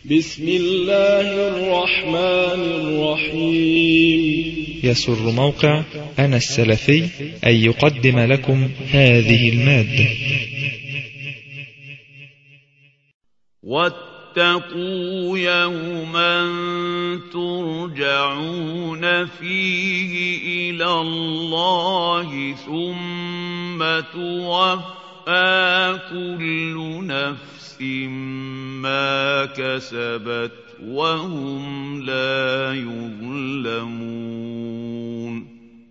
بسم الله الرحمن الرحيم يسر موقع أنا السلفي أن يقدم لكم هذه المادة واتقوا يوما ترجعون فيه إلى الله ثم توفى كل نفس ما كسبت وهم لا يظلمون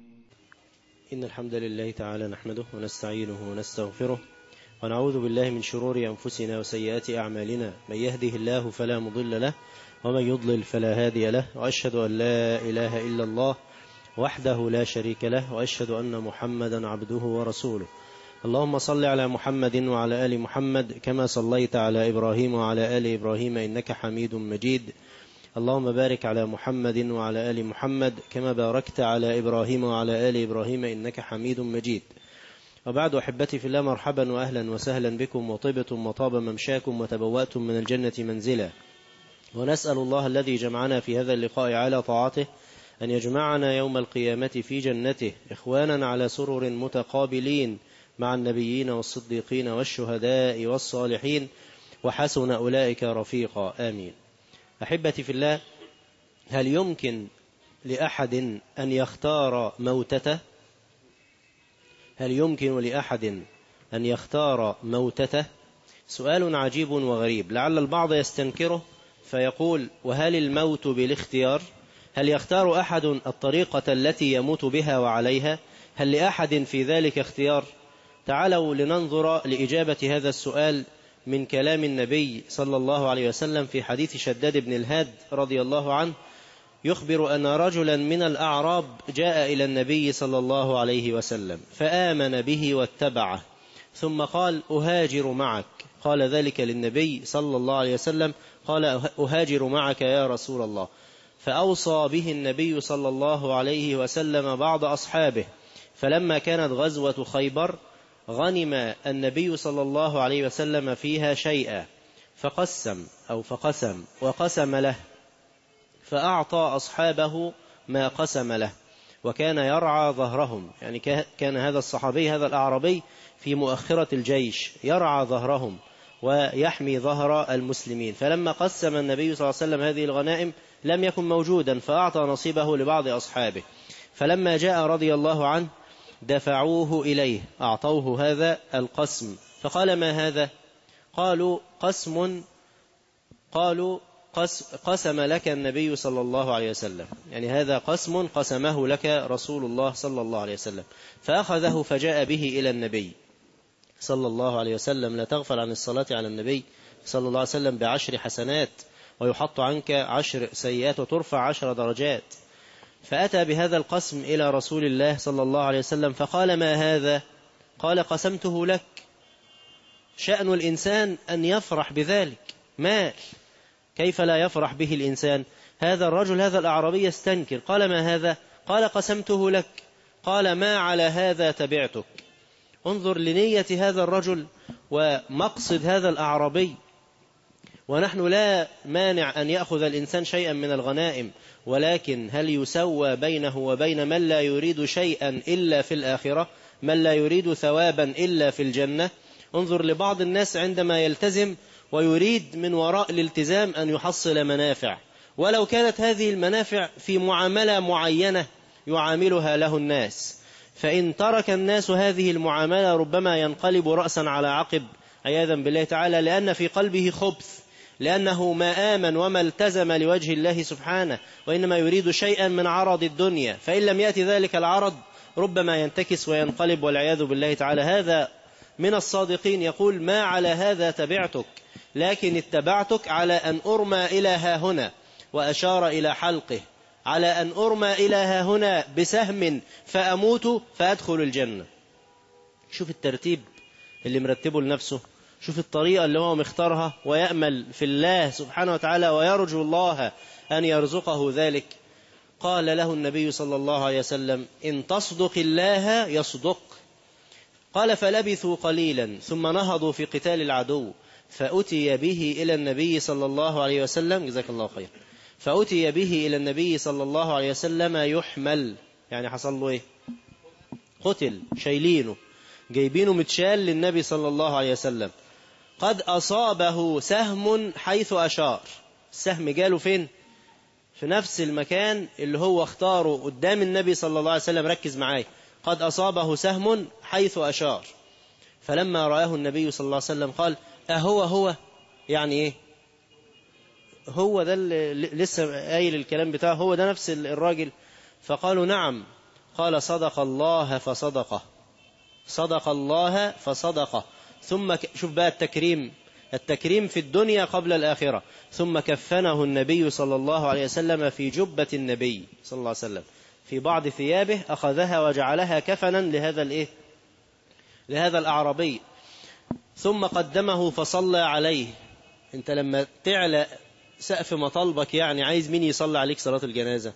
إن الحمد لله تعالى نحمده ونستعينه ونستغفره ونعوذ بالله من شرور أنفسنا وسيئات أعمالنا من يهده الله فلا مضل له ومن يضلل فلا هادي له وأشهد أن لا إله إلا الله وحده لا شريك له وأشهد أن محمدا عبده ورسوله اللهم صل على محمد وعلى آل محمد كما صليت على إبراهيم وعلى آل إبراهيم إنك حميد مجيد اللهم بارك على محمد وعلى آل محمد كما باركت على إبراهيم وعلى آل إبراهيم إنك حميد مجيد وبعد أحبتي في الله مرحبا وأهلا وسهلا بكم وطبتم وطاب ممشاكم وتبوأتم من الجنة منزلا ونسأل الله الذي جمعنا في هذا اللقاء على طاعته أن يجمعنا يوم القيامة في جنته إخوانا على سرر متقابلين مع النبيين والصديقين والشهداء والصالحين وحسن أولئك رفيقا آمين أحبتي في الله هل يمكن لأحد أن يختار موتته هل يمكن لأحد أن يختار موتته سؤال عجيب وغريب لعل البعض يستنكره فيقول وهل الموت بالاختيار هل يختار أحد الطريقة التي يموت بها وعليها هل لأحد في ذلك اختيار تعالوا لننظر لإجابة هذا السؤال من كلام النبي صلى الله عليه وسلم في حديث شداد بن الهاد رضي الله عنه يخبر أن رجلا من الأعراب جاء إلى النبي صلى الله عليه وسلم فآمن به واتبعه ثم قال أهاجر معك قال ذلك للنبي صلى الله عليه وسلم قال أهاجر معك يا رسول الله فأوصى به النبي صلى الله عليه وسلم بعض أصحابه فلما كانت غزوة خيبر غنم النبي صلى الله عليه وسلم فيها شيئا فقسم أو فقسم وقسم له فأعطى أصحابه ما قسم له وكان يرعى ظهرهم يعني كان هذا الصحابي هذا الأعرابي في مؤخرة الجيش يرعى ظهرهم ويحمي ظهر المسلمين فلما قسم النبي صلى الله عليه وسلم هذه الغنائم لم يكن موجودا فأعطى نصيبه لبعض أصحابه فلما جاء رضي الله عنه دفعوه إليه أعطوه هذا القسم فقال ما هذا قالوا قسم قالوا قسم لك النبي صلى الله عليه وسلم يعني هذا قسم قسمه لك رسول الله صلى الله عليه وسلم فأخذه فجاء به إلى النبي صلى الله عليه وسلم لا تغفل عن الصلاة على النبي صلى الله عليه وسلم بعشر حسنات ويحط عنك عشر سيئات وترفع عشر درجات فأتى بهذا القسم إلى رسول الله صلى الله عليه وسلم فقال ما هذا قال قسمته لك شأن الإنسان أن يفرح بذلك مال كيف لا يفرح به الإنسان هذا الرجل هذا الأعرابي يستنكر قال ما هذا قال قسمته لك قال ما على هذا تبعتك انظر لنية هذا الرجل ومقصد هذا الأعرابي ونحن لا مانع أن يأخذ الإنسان شيئا من الغنائم ولكن هل يسوى بينه وبين من لا يريد شيئا إلا في الآخرة من لا يريد ثوابا إلا في الجنة انظر لبعض الناس عندما يلتزم ويريد من وراء الالتزام أن يحصل منافع ولو كانت هذه المنافع في معاملة معينة يعاملها له الناس فإن ترك الناس هذه المعاملة ربما ينقلب رأسا على عقب عياذا بالله تعالى لأن في قلبه خبث لأنه ما آمن وما التزم لوجه الله سبحانه وإنما يريد شيئا من عرض الدنيا فإن لم يأتي ذلك العرض ربما ينتكس وينقلب والعياذ بالله تعالى هذا من الصادقين يقول ما على هذا تبعتك لكن اتبعتك على أن أرمى إلى ها هنا وأشار إلى حلقه على أن أرمى إلى ها هنا بسهم فأموت فأدخل الجنة شوف الترتيب اللي مرتبه لنفسه شوف الطريقة اللي هو مختارها ويأمل في الله سبحانه وتعالى ويرجو الله أن يرزقه ذلك قال له النبي صلى الله عليه وسلم إن تصدق الله يصدق قال فلبثوا قليلا ثم نهضوا في قتال العدو فأتي به إلى النبي صلى الله عليه وسلم جزاك الله خير فأتي به إلى النبي صلى الله عليه وسلم يحمل يعني حصل له إيه قتل شايلينه جايبينه متشال للنبي صلى الله عليه وسلم قد أصابه سهم حيث أشار السهم جاله فين في نفس المكان اللي هو اختاره قدام النبي صلى الله عليه وسلم ركز معايا قد أصابه سهم حيث أشار فلما رآه النبي صلى الله عليه وسلم قال أهو هو يعني إيه هو ده اللي لسه قايل الكلام بتاعه هو ده نفس الراجل فقالوا نعم قال صدق الله فصدقه صدق الله فصدقه ثم ك... شوف بقى التكريم التكريم في الدنيا قبل الآخرة ثم كفنه النبي صلى الله عليه وسلم في جبة النبي صلى الله عليه وسلم في بعض ثيابه أخذها وجعلها كفنا لهذا الإيه لهذا الأعرابي ثم قدمه فصلى عليه انت لما تعلى سقف مطالبك يعني عايز مين يصلي عليك صلاة الجنازة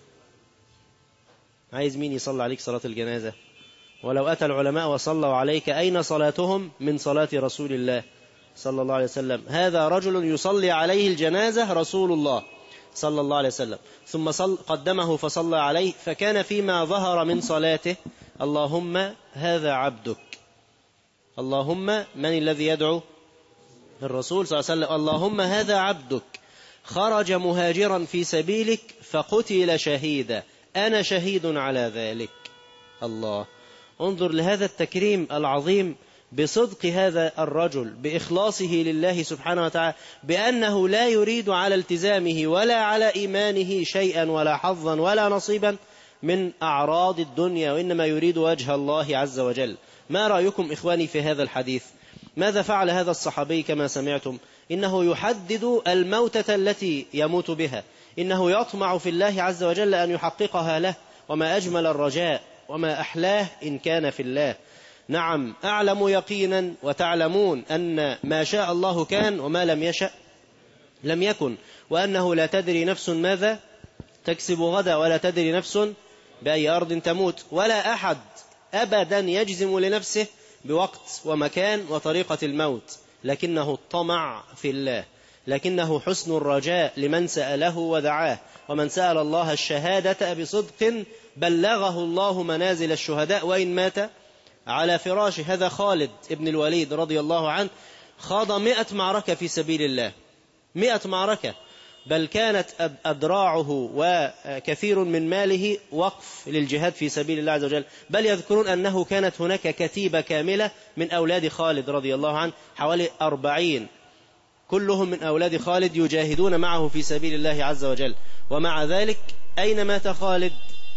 عايز مين يصلي عليك صلاة الجنازة ولو أتى العلماء وصلوا عليك أين صلاتهم من صلاة رسول الله صلى الله عليه وسلم هذا رجل يصلي عليه الجنازة رسول الله صلى الله عليه وسلم ثم صل قدمه فصلى عليه فكان فيما ظهر من صلاته اللهم هذا عبدك اللهم من الذي يدعو الرسول صلى الله عليه وسلم اللهم هذا عبدك خرج مهاجرا في سبيلك فقتل شهيدا أنا شهيد على ذلك الله انظر لهذا التكريم العظيم بصدق هذا الرجل بإخلاصه لله سبحانه وتعالى بأنه لا يريد على التزامه ولا على إيمانه شيئا ولا حظا ولا نصيبا من أعراض الدنيا وإنما يريد وجه الله عز وجل ما رأيكم إخواني في هذا الحديث ماذا فعل هذا الصحابي كما سمعتم إنه يحدد الموتة التي يموت بها إنه يطمع في الله عز وجل أن يحققها له وما أجمل الرجاء وما أحلاه إن كان في الله نعم أعلم يقينا وتعلمون أن ما شاء الله كان وما لم يشأ لم يكن وأنه لا تدري نفس ماذا تكسب غدا ولا تدري نفس بأي أرض تموت ولا أحد أبدا يجزم لنفسه بوقت ومكان وطريقة الموت لكنه الطمع في الله لكنه حسن الرجاء لمن سأله ودعاه ومن سأل الله الشهادة بصدق بلغه الله منازل الشهداء وإن مات على فراش هذا خالد ابن الوليد رضي الله عنه خاض مئة معركة في سبيل الله مئة معركة بل كانت أدراعه وكثير من ماله وقف للجهاد في سبيل الله عز وجل بل يذكرون أنه كانت هناك كتيبة كاملة من أولاد خالد رضي الله عنه حوالي أربعين كلهم من أولاد خالد يجاهدون معه في سبيل الله عز وجل ومع ذلك أين مات خالد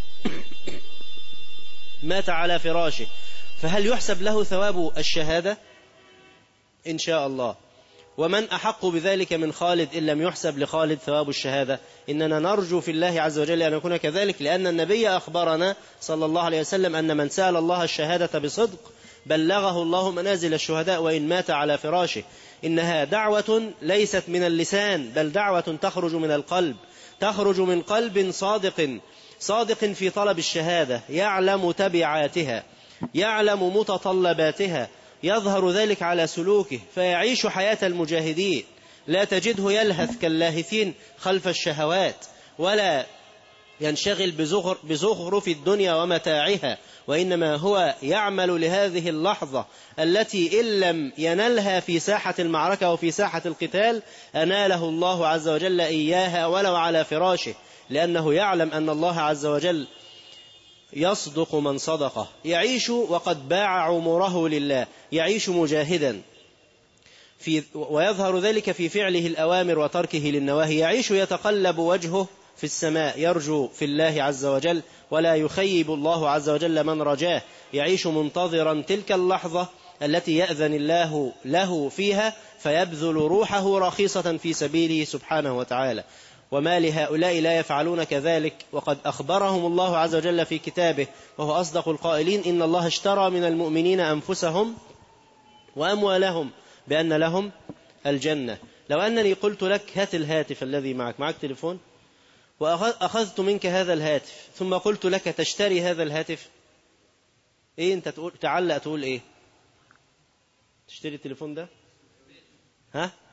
مات على فراشه فهل يحسب له ثواب الشهادة إن شاء الله ومن أحق بذلك من خالد إن لم يحسب لخالد ثواب الشهادة إننا نرجو في الله عز وجل أن يكون كذلك لأن النبي أخبرنا صلى الله عليه وسلم أن من سأل الله الشهادة بصدق بلغه الله منازل الشهداء وإن مات على فراشه إنها دعوة ليست من اللسان بل دعوة تخرج من القلب تخرج من قلب صادق صادق في طلب الشهادة يعلم تبعاتها يعلم متطلباتها يظهر ذلك على سلوكه فيعيش حياة المجاهدين لا تجده يلهث كاللاهثين خلف الشهوات ولا ينشغل بزخر بزخرف الدنيا ومتاعها وإنما هو يعمل لهذه اللحظة التي إن لم ينلها في ساحة المعركة وفي ساحة القتال أناله الله عز وجل إياها ولو على فراشه لأنه يعلم أن الله عز وجل يصدق من صدقه يعيش وقد باع عمره لله يعيش مجاهدا في ويظهر ذلك في فعله الأوامر وتركه للنواهي يعيش يتقلب وجهه في السماء يرجو في الله عز وجل ولا يخيب الله عز وجل من رجاه يعيش منتظرا تلك اللحظة التي يأذن الله له فيها فيبذل روحه رخيصة في سبيله سبحانه وتعالى وما لهؤلاء لا يفعلون كذلك وقد أخبرهم الله عز وجل في كتابه وهو أصدق القائلين إن الله اشترى من المؤمنين أنفسهم وأموالهم بأن لهم الجنة لو أنني قلت لك هات الهاتف الذي معك معك تليفون وأخذت منك هذا الهاتف ثم قلت لك تشتري هذا الهاتف ايه انت تقول تعلق تقول ايه تشتري التليفون ده ها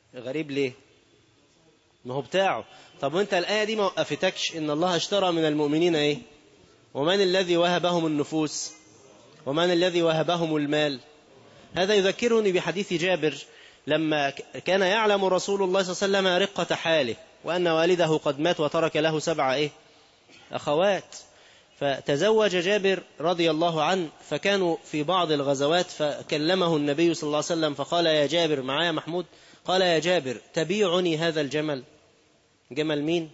غريب ليه ما هو بتاعه طب وانت الآية دي ما وقفتكش إن الله اشترى من المؤمنين إيه ومن الذي وهبهم النفوس ومن الذي وهبهم المال هذا يذكرني بحديث جابر لما كان يعلم رسول الله صلى الله عليه وسلم رقة حاله وأن والده قد مات وترك له سبع إيه أخوات فتزوج جابر رضي الله عنه فكانوا في بعض الغزوات فكلمه النبي صلى الله عليه وسلم فقال يا جابر معايا محمود قال يا جابر تبيعني هذا الجمل جمل مين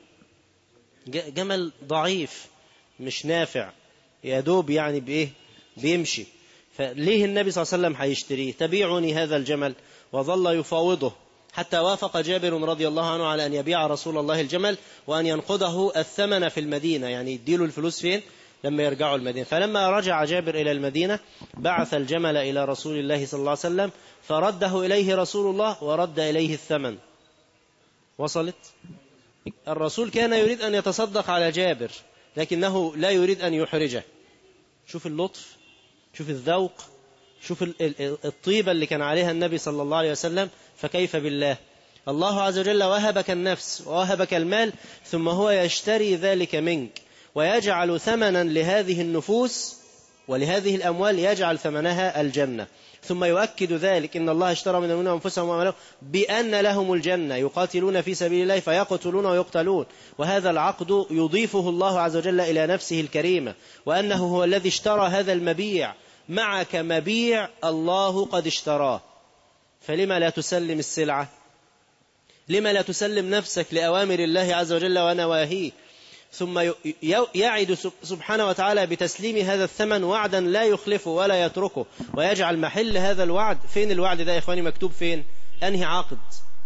جمل ضعيف مش نافع يا دوب يعني بإيه بيمشي فليه النبي صلى الله عليه وسلم هيشتريه تبيعني هذا الجمل وظل يفاوضه حتى وافق جابر رضي الله عنه على أن يبيع رسول الله الجمل وأن ينقضه الثمن في المدينة يعني يديله الفلوس فين لما يرجعوا المدينة فلما رجع جابر إلى المدينة بعث الجمل إلى رسول الله صلى الله عليه وسلم فرده إليه رسول الله ورد إليه الثمن وصلت الرسول كان يريد أن يتصدق على جابر لكنه لا يريد أن يحرجه شوف اللطف شوف الذوق شوف الطيبة اللي كان عليها النبي صلى الله عليه وسلم فكيف بالله الله عز وجل وهبك النفس ووهبك المال ثم هو يشتري ذلك منك ويجعل ثمنا لهذه النفوس ولهذه الأموال يجعل ثمنها الجنة ثم يؤكد ذلك إن الله اشترى من المؤمنين أنفسهم وأموالهم بأن لهم الجنة يقاتلون في سبيل الله فيقتلون ويقتلون وهذا العقد يضيفه الله عز وجل إلى نفسه الكريمة وأنه هو الذي اشترى هذا المبيع معك مبيع الله قد اشتراه فلما لا تسلم السلعة لما لا تسلم نفسك لأوامر الله عز وجل ونواهيه ثم يعد سبحانه وتعالى بتسليم هذا الثمن وعدا لا يخلفه ولا يتركه ويجعل محل هذا الوعد فين الوعد ده يا إخواني مكتوب فين أنهي عقد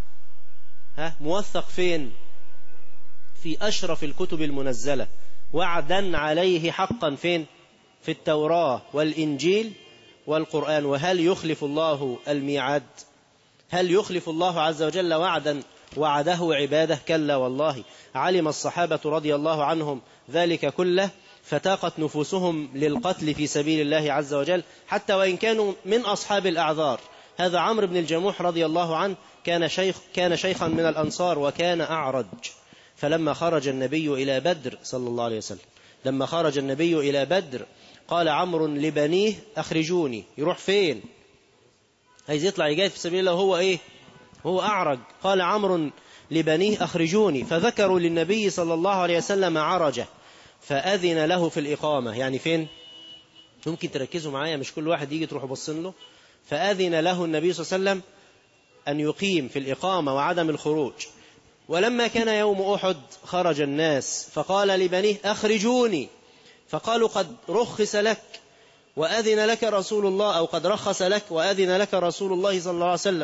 ها موثق فين في أشرف الكتب المنزلة وعدا عليه حقا فين في التوراة والإنجيل والقرآن وهل يخلف الله الميعاد هل يخلف الله عز وجل وعدا وعده عباده كلا والله علم الصحابة رضي الله عنهم ذلك كله فتاقت نفوسهم للقتل في سبيل الله عز وجل حتى وإن كانوا من أصحاب الأعذار هذا عمرو بن الجموح رضي الله عنه كان شيخ كان شيخا من الأنصار وكان أعرج فلما خرج النبي إلى بدر صلى الله عليه وسلم لما خرج النبي إلى بدر قال عمرو لبنيه أخرجوني يروح فين عايز يطلع يجاهد في سبيل الله وهو إيه هو أعرج قال عمرو لبنيه أخرجوني فذكروا للنبي صلى الله عليه وسلم عرجه فأذن له في الإقامة يعني فين ممكن تركزوا معايا مش كل واحد يجي تروح بصين له فأذن له النبي صلى الله عليه وسلم أن يقيم في الإقامة وعدم الخروج ولما كان يوم أحد خرج الناس فقال لبنيه أخرجوني فقالوا قد رخص لك وأذن لك رسول الله أو قد رخص لك وأذن لك رسول الله صلى الله عليه وسلم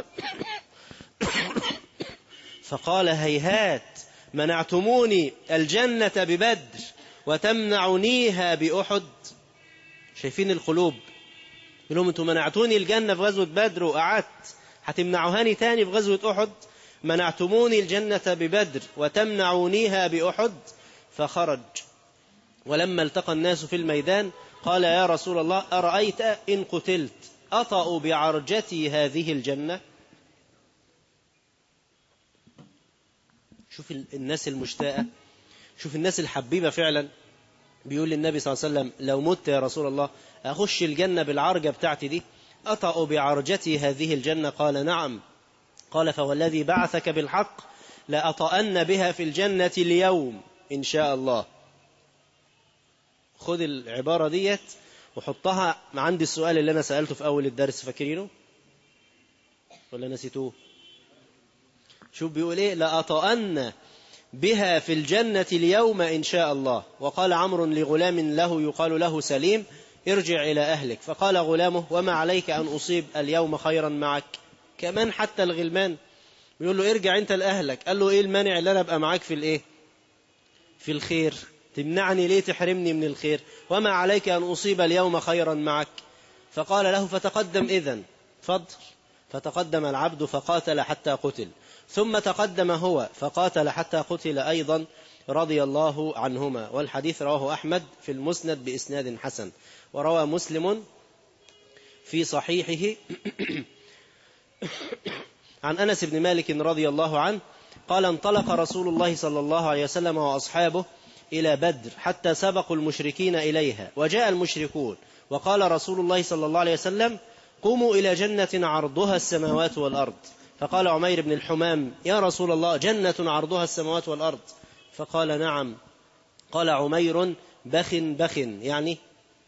فقال هيهات منعتموني الجنة ببدر وتمنعنيها بأحد شايفين القلوب يقول لهم انتم منعتوني الجنة في غزوة بدر وقعدت هتمنعوهاني تاني في غزوة أحد منعتموني الجنة ببدر وتمنعونيها بأحد فخرج ولما التقى الناس في الميدان قال يا رسول الله أرأيت إن قتلت أطأ بعرجتي هذه الجنة شوف الناس المشتاقة شوف الناس الحبيبة فعلا بيقول للنبي صلى الله عليه وسلم لو مت يا رسول الله أخش الجنة بالعرجة بتاعتي دي أطأ بعرجتي هذه الجنة قال نعم قال فوالذي بعثك بالحق لأطأن بها في الجنة اليوم إن شاء الله خذ العبارة ديت وحطها عندي السؤال اللي أنا سألته في أول الدرس فاكرينه ولا نسيتوه شوف بيقول إيه لأطأن بها في الجنة اليوم إن شاء الله وقال عمرو لغلام له يقال له سليم ارجع إلى أهلك فقال غلامه وما عليك أن أصيب اليوم خيرا معك كمان حتى الغلمان بيقول له ارجع انت لأهلك قال له ايه المانع اللي انا ابقى معاك في الايه في الخير تمنعني ليه تحرمني من الخير وما عليك أن أصيب اليوم خيرا معك فقال له فتقدم إذن فضل فتقدم العبد فقاتل حتى قتل ثم تقدم هو فقاتل حتى قتل أيضا رضي الله عنهما والحديث رواه أحمد في المسند بإسناد حسن وروى مسلم في صحيحه عن أنس بن مالك رضي الله عنه قال انطلق رسول الله صلى الله عليه وسلم وأصحابه إلى بدر حتى سبقوا المشركين إليها وجاء المشركون وقال رسول الله صلى الله عليه وسلم قوموا إلى جنة عرضها السماوات والأرض فقال عمير بن الحمام يا رسول الله جنة عرضها السماوات والأرض فقال نعم قال عمير بخ بخ يعني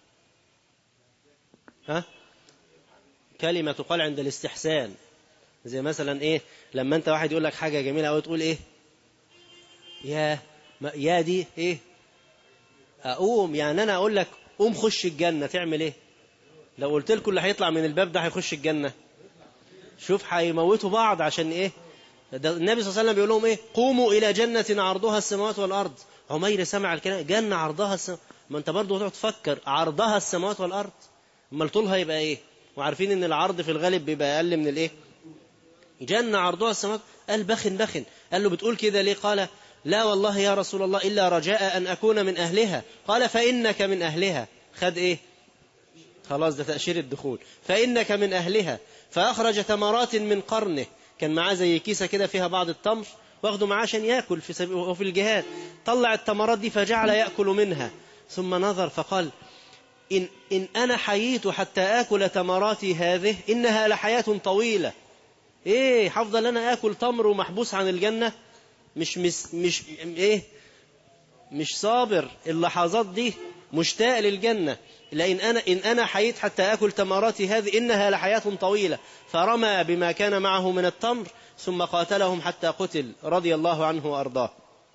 ها كلمة تقال عند الاستحسان زي مثلا ايه لما انت واحد يقول لك حاجة جميلة او تقول ايه يا ما يا دي ايه اقوم يعني انا اقول لك قوم خش الجنة تعمل ايه لو قلت لكم اللي هيطلع من الباب ده هيخش الجنة شوف هيموتوا بعض عشان ايه ده النبي صلى الله عليه وسلم بيقول لهم ايه قوموا الى جنة عرضها السماوات والارض عمير سمع الكلام جنة عرضها السماوات ما انت برضه هتقعد تفكر عرضها السماوات والارض امال طولها يبقى ايه وعارفين ان العرض في الغالب بيبقى اقل من الايه جنة عرضها السماوات قال بخن بخن قال له بتقول كده ليه قال لا والله يا رسول الله إلا رجاء أن أكون من أهلها قال فإنك من أهلها خد إيه خلاص ده تأشير الدخول فإنك من أهلها فأخرج تمرات من قرنه كان معاه زي كيسة كده فيها بعض التمر واخده معاه عشان يأكل في سبيل وفي الجهاد طلع التمرات دي فجعل يأكل منها ثم نظر فقال إن, إن أنا حييت حتى آكل تمراتي هذه إنها لحياة طويلة إيه حفظل أنا آكل تمر ومحبوس عن الجنة مش مش, مش إيه مش صابر اللحظات دي مشتاق للجنة لأن أنا إن أنا حييت حتى آكل تمراتي هذه إنها لحياة طويلة فرمى بما كان معه من التمر ثم قاتلهم حتى قتل رضي الله عنه وأرضاه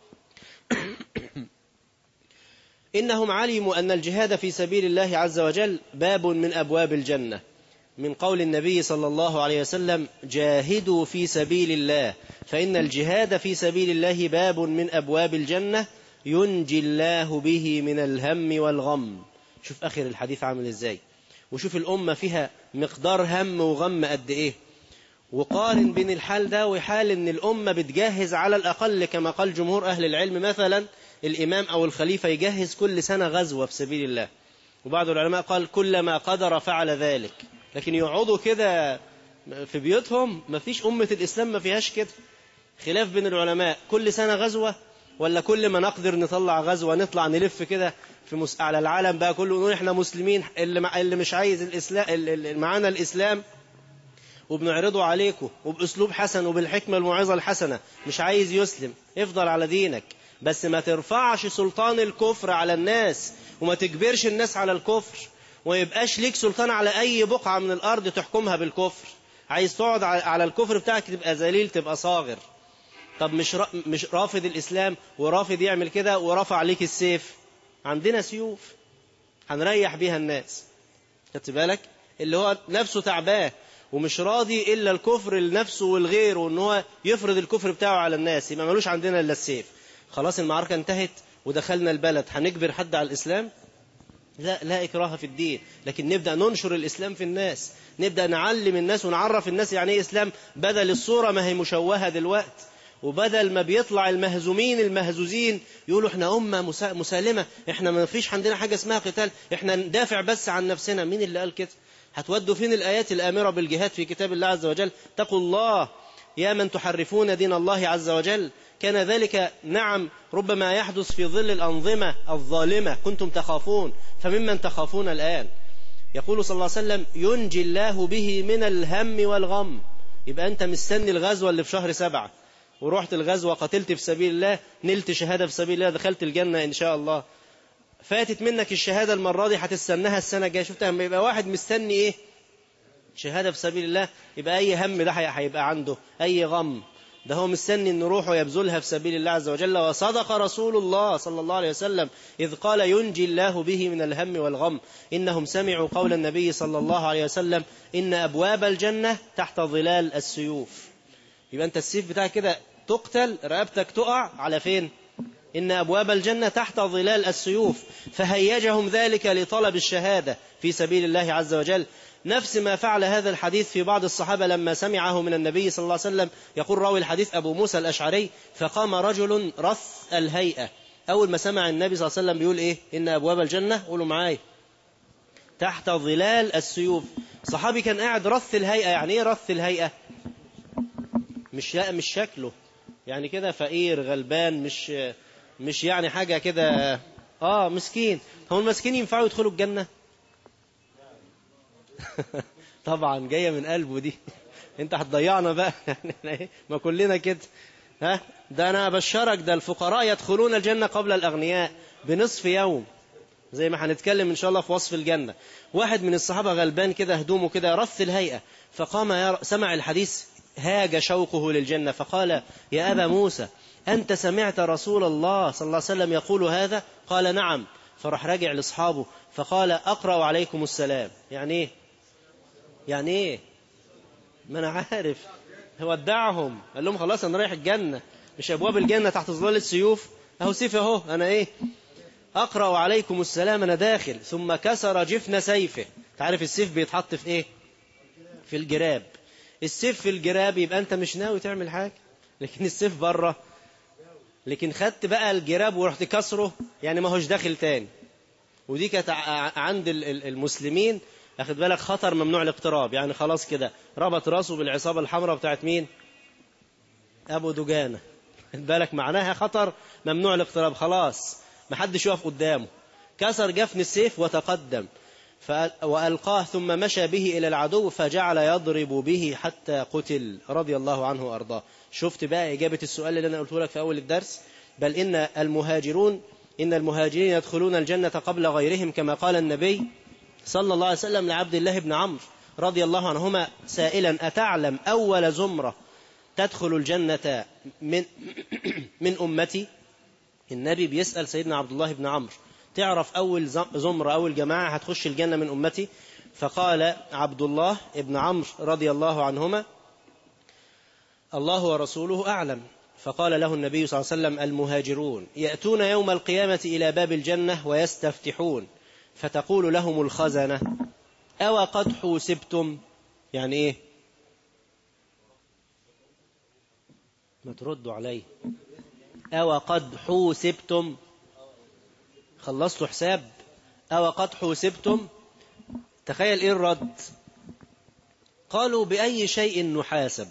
إنهم علموا أن الجهاد في سبيل الله عز وجل باب من أبواب الجنة من قول النبي صلى الله عليه وسلم جاهدوا في سبيل الله فإن الجهاد في سبيل الله باب من أبواب الجنة ينجي الله به من الهم والغم شوف آخر الحديث عامل إزاي وشوف الأمة فيها مقدار هم وغم قد إيه وقارن بين الحال ده وحال ان الأمة بتجهز على الأقل كما قال جمهور أهل العلم مثلا الإمام أو الخليفة يجهز كل سنة غزوة في سبيل الله وبعض العلماء قال كلما قدر فعل ذلك لكن يقعدوا كده في بيوتهم ما فيش أمة الإسلام ما فيهاش كده خلاف بين العلماء كل سنة غزوة ولا كل ما نقدر نطلع غزوة نطلع نلف كده في مس... على العالم بقى كله نقول احنا مسلمين اللي, مع... اللي مش عايز الإسلام اللي معانا الإسلام وبنعرضه عليكم وبأسلوب حسن وبالحكمة الموعظة الحسنة مش عايز يسلم افضل على دينك بس ما ترفعش سلطان الكفر على الناس وما تجبرش الناس على الكفر وما يبقاش ليك سلطان على أي بقعة من الأرض تحكمها بالكفر عايز تقعد على الكفر بتاعك تبقى ذليل تبقى صاغر طب مش را... مش رافض الإسلام ورافض يعمل كده ورفع عليك السيف عندنا سيوف هنريح بيها الناس خدت بالك اللي هو نفسه تعباه ومش راضي إلا الكفر لنفسه والغير وإن هو يفرض الكفر بتاعه على الناس يبقى ملوش عندنا إلا السيف خلاص المعركة انتهت ودخلنا البلد هنجبر حد على الإسلام لا لا إكراه في الدين لكن نبدأ ننشر الإسلام في الناس نبدأ نعلم الناس ونعرف الناس يعني إيه إسلام بدل الصورة ما هي مشوهة دلوقت وبدل ما بيطلع المهزومين المهزوزين يقولوا احنا أمة مسالمة احنا ما فيش عندنا حاجة اسمها قتال احنا ندافع بس عن نفسنا مين اللي قال كده هتودوا فين الآيات الآمرة بالجهاد في كتاب الله عز وجل تقوا الله يا من تحرفون دين الله عز وجل كان ذلك نعم ربما يحدث في ظل الأنظمة الظالمة كنتم تخافون فممن تخافون الآن يقول صلى الله عليه وسلم ينجي الله به من الهم والغم يبقى أنت مستني الغزوة اللي في شهر سبعة ورحت الغزوة قتلت في سبيل الله نلت شهادة في سبيل الله دخلت الجنة إن شاء الله فاتت منك الشهادة المرة دي هتستناها السنة الجاية شفت لما يبقى واحد مستني إيه شهادة في سبيل الله يبقى أي هم ده هيبقى عنده أي غم ده هو مستني ان روحه يبذلها في سبيل الله عز وجل وصدق رسول الله صلى الله عليه وسلم إذ قال ينجي الله به من الهم والغم إنهم سمعوا قول النبي صلى الله عليه وسلم إن أبواب الجنة تحت ظلال السيوف يبقى أنت السيف بتاعك كده تقتل رقبتك تقع على فين إن أبواب الجنة تحت ظلال السيوف فهيجهم ذلك لطلب الشهادة في سبيل الله عز وجل نفس ما فعل هذا الحديث في بعض الصحابة لما سمعه من النبي صلى الله عليه وسلم يقول راوي الحديث أبو موسى الأشعري فقام رجل رث الهيئة أول ما سمع النبي صلى الله عليه وسلم بيقول إيه إن أبواب الجنة قولوا معاي تحت ظلال السيوف صحابي كان قاعد رث الهيئة يعني إيه رث الهيئة مش لا مش شكله يعني كده فقير غلبان مش مش يعني حاجة كده اه مسكين هو المسكين ينفعوا يدخلوا الجنة طبعا جاية من قلبه دي انت هتضيعنا بقى يعني ايه ما كلنا كده ها ده انا ابشرك ده الفقراء يدخلون الجنة قبل الاغنياء بنصف يوم زي ما هنتكلم ان شاء الله في وصف الجنة واحد من الصحابة غلبان كده هدومه كده رث الهيئة فقام يرى سمع الحديث هاج شوقه للجنة فقال يا أبا موسى أنت سمعت رسول الله صلى الله عليه وسلم يقول هذا قال نعم فراح راجع لأصحابه فقال أقرأ عليكم السلام يعني إيه يعني إيه ما أنا عارف ودعهم قال لهم خلاص أنا رايح الجنة مش أبواب الجنة تحت ظلال السيوف أهو سيف أهو أنا إيه أقرأ عليكم السلام أنا داخل ثم كسر جفن سيفه تعرف السيف بيتحط في إيه في الجراب السيف في الجراب يبقى أنت مش ناوي تعمل حاجة لكن السيف بره لكن خدت بقى الجراب ورحت كسره يعني ما هوش داخل تاني ودي كانت عند المسلمين اخد بالك خطر ممنوع الاقتراب يعني خلاص كده ربط راسه بالعصابة الحمراء بتاعت مين ابو دجانة خد بالك معناها خطر ممنوع الاقتراب خلاص ما حدش يقف قدامه كسر جفن السيف وتقدم وألقاه ثم مشى به إلى العدو فجعل يضرب به حتى قتل رضي الله عنه وأرضاه شفت بقى إجابة السؤال اللي أنا قلته لك في أول الدرس بل إن المهاجرون إن المهاجرين يدخلون الجنة قبل غيرهم كما قال النبي صلى الله عليه وسلم لعبد الله بن عمرو رضي الله عنهما سائلا أتعلم أول زمرة تدخل الجنة من من أمتي النبي بيسأل سيدنا عبد الله بن عمرو تعرف أول زمرة أول جماعة هتخش الجنة من أمتي فقال عبد الله بن عمرو رضي الله عنهما الله ورسوله أعلم فقال له النبي صلى الله عليه وسلم المهاجرون يأتون يوم القيامة إلى باب الجنة ويستفتحون فتقول لهم الخزنة أو قد حوسبتم يعني إيه ما تردوا عليه أو قد حوسبتم خلصتوا حساب أو قد حوسبتم تخيل إيه الرد قالوا بأي شيء نحاسب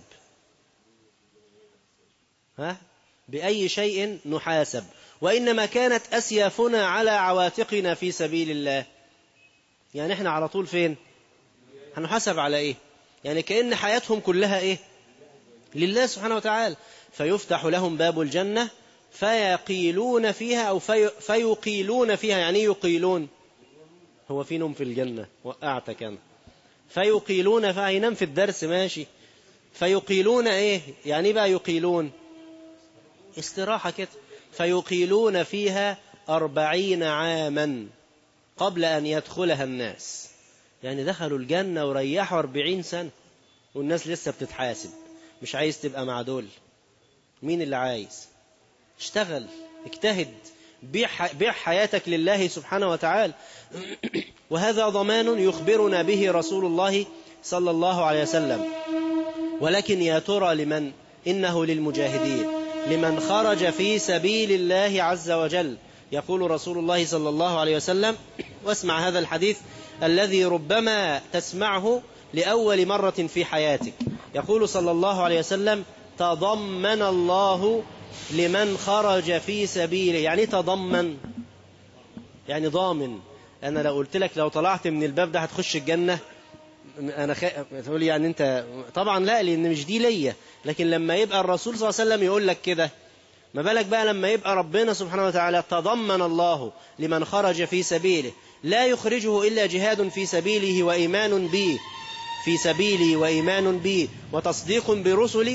ها بأي شيء نحاسب وإنما كانت أسيافنا على عواتقنا في سبيل الله يعني احنا على طول فين هنحاسب على ايه يعني كأن حياتهم كلها ايه لله سبحانه وتعالى فيفتح لهم باب الجنة فيقيلون فيها أو في فيقيلون فيها يعني يقيلون هو في نوم في الجنة وقعتك أنا فيقيلون فيها ينام في الدرس ماشي فيقيلون ايه يعني ايه بقى يقيلون استراحة كده فيقيلون فيها أربعين عاما قبل أن يدخلها الناس يعني دخلوا الجنة وريحوا أربعين سنة والناس لسه بتتحاسب مش عايز تبقى مع دول مين اللي عايز اشتغل اجتهد بيع, بيع حياتك لله سبحانه وتعالى وهذا ضمان يخبرنا به رسول الله صلى الله عليه وسلم ولكن يا ترى لمن إنه للمجاهدين لمن خرج في سبيل الله عز وجل يقول رسول الله صلى الله عليه وسلم واسمع هذا الحديث الذي ربما تسمعه لأول مرة في حياتك يقول صلى الله عليه وسلم تضمن الله لمن خرج في سبيله يعني تضمن يعني ضامن أنا لو قلت لك لو طلعت من الباب ده هتخش الجنة أنا خ... تقول يعني أنت طبعا لا لأن مش دي ليا لكن لما يبقى الرسول صلى الله عليه وسلم يقول لك كده ما بالك بقى لما يبقى ربنا سبحانه وتعالى تضمن الله لمن خرج في سبيله لا يخرجه إلا جهاد في سبيله وإيمان به في سبيلي وإيمان بي وتصديق برسلي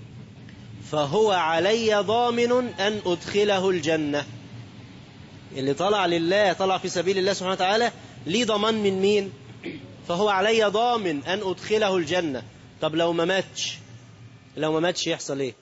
فهو علي ضامن أن أدخله الجنة اللي طلع لله طلع في سبيل الله سبحانه وتعالى ليه ضمان من مين فهو علي ضامن أن أدخله الجنة طب لو ما ماتش لو ما ماتش يحصل ايه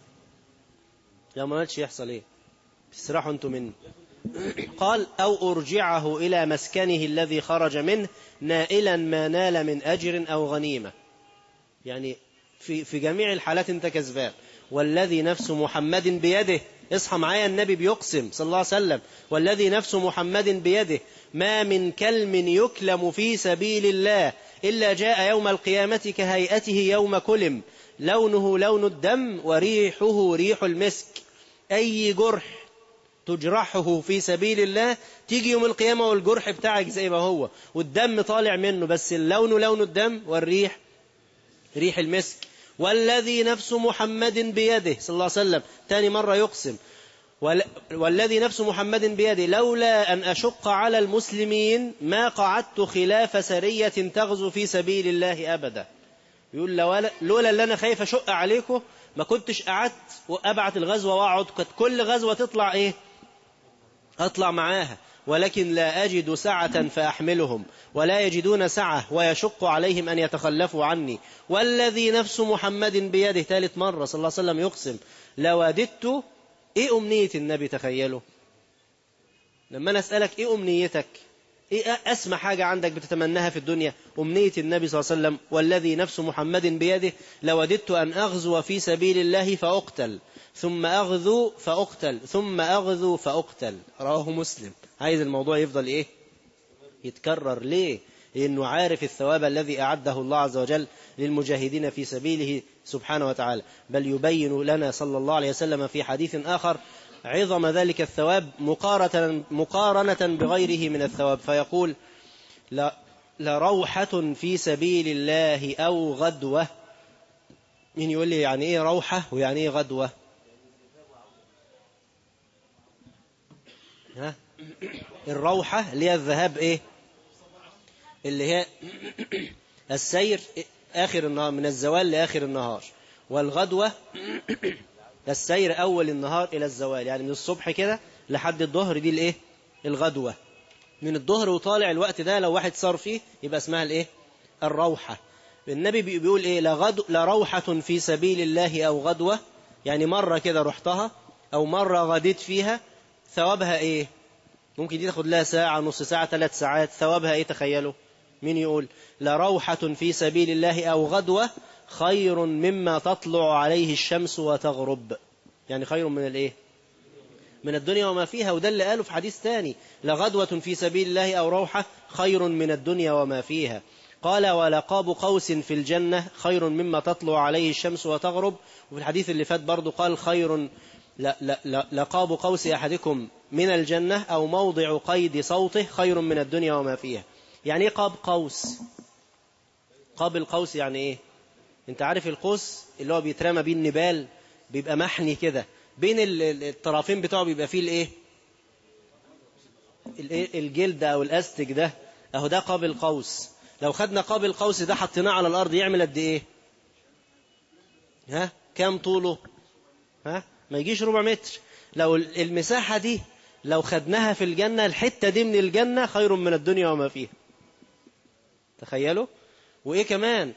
لو ما ماتش يحصل ايه تسرحوا انتم مني قال أو أرجعه إلى مسكنه الذي خرج منه نائلا ما نال من أجر أو غنيمة يعني في, في جميع الحالات انت كذبان والذي نفس محمد بيده اصحى معايا النبي بيقسم صلى الله عليه وسلم والذي نفس محمد بيده ما من كلم يكلم في سبيل الله إلا جاء يوم القيامة كهيئته يوم كلم لونه لون الدم وريحه ريح المسك أي جرح تجرحه في سبيل الله تيجي يوم القيامة والجرح بتاعك زي ما هو والدم طالع منه بس اللون لون الدم والريح ريح المسك والذي نفس محمد بيده صلى الله عليه وسلم تاني مرة يقسم والذي نفس محمد بيده لولا أن أشق على المسلمين ما قعدت خلاف سرية تغزو في سبيل الله أبدا يقول لولا اللي أنا خايف أشق عليكم ما كنتش قعدت وأبعت الغزوة وأقعد كانت كل غزوة تطلع إيه أطلع معاها ولكن لا أجد سعة فأحملهم ولا يجدون سعة ويشق عليهم أن يتخلفوا عني والذي نفس محمد بيده ثالث مرة صلى الله عليه وسلم يقسم لوددت إيه أمنية النبي تخيله لما أنا أسألك إيه أمنيتك إيه أسمى حاجة عندك بتتمناها في الدنيا أمنية النبي صلى الله عليه وسلم والذي نفس محمد بيده لوددت أن أغزو في سبيل الله فأقتل ثم أغزو فأقتل ثم أغزو فأقتل رواه مسلم عايز الموضوع يفضل إيه يتكرر ليه لأنه عارف الثواب الذي أعده الله عز وجل للمجاهدين في سبيله سبحانه وتعالى بل يبين لنا صلى الله عليه وسلم في حديث آخر عظم ذلك الثواب مقارنة, مقارنة بغيره من الثواب فيقول لا لروحة في سبيل الله أو غدوة مين يقول لي يعني إيه روحة ويعني إيه غدوة ها الروحة اللي هي الذهاب إيه اللي هي السير آخر النهار من الزوال لآخر النهار والغدوة السير أول النهار إلى الزوال يعني من الصبح كده لحد الظهر دي الإيه الغدوة من الظهر وطالع الوقت ده لو واحد صار فيه يبقى اسمها الإيه الروحة النبي بيقول إيه لغد... لروحة في سبيل الله أو غدوة يعني مرة كده رحتها أو مرة غديت فيها ثوابها إيه ممكن دي تاخد لها ساعة نص ساعة ثلاث ساعات ثوابها إيه تخيلوا مين يقول لروحة في سبيل الله أو غدوة خير مما تطلع عليه الشمس وتغرب يعني خير من الايه من الدنيا وما فيها وده اللي قاله في حديث ثاني لغدوة في سبيل الله أو روحة خير من الدنيا وما فيها قال ولقاب قوس في الجنة خير مما تطلع عليه الشمس وتغرب وفي الحديث اللي فات برضو قال خير لا لا لا لقاب قوس أحدكم من الجنة أو موضع قيد صوته خير من الدنيا وما فيها يعني ايه قاب قوس قاب القوس يعني ايه انت عارف القوس اللي هو بيترمى بيه النبال بيبقى محني كده بين الطرفين بتاعه بيبقى فيه الايه الجلد او الاستك ده اهو ده قاب القوس لو خدنا قاب القوس ده حطيناه على الارض يعمل قد ايه ها كام طوله ها ما يجيش ربع متر لو المساحة دي لو خدناها في الجنة الحتة دي من الجنة خير من الدنيا وما فيها تخيلوا وإيه كمان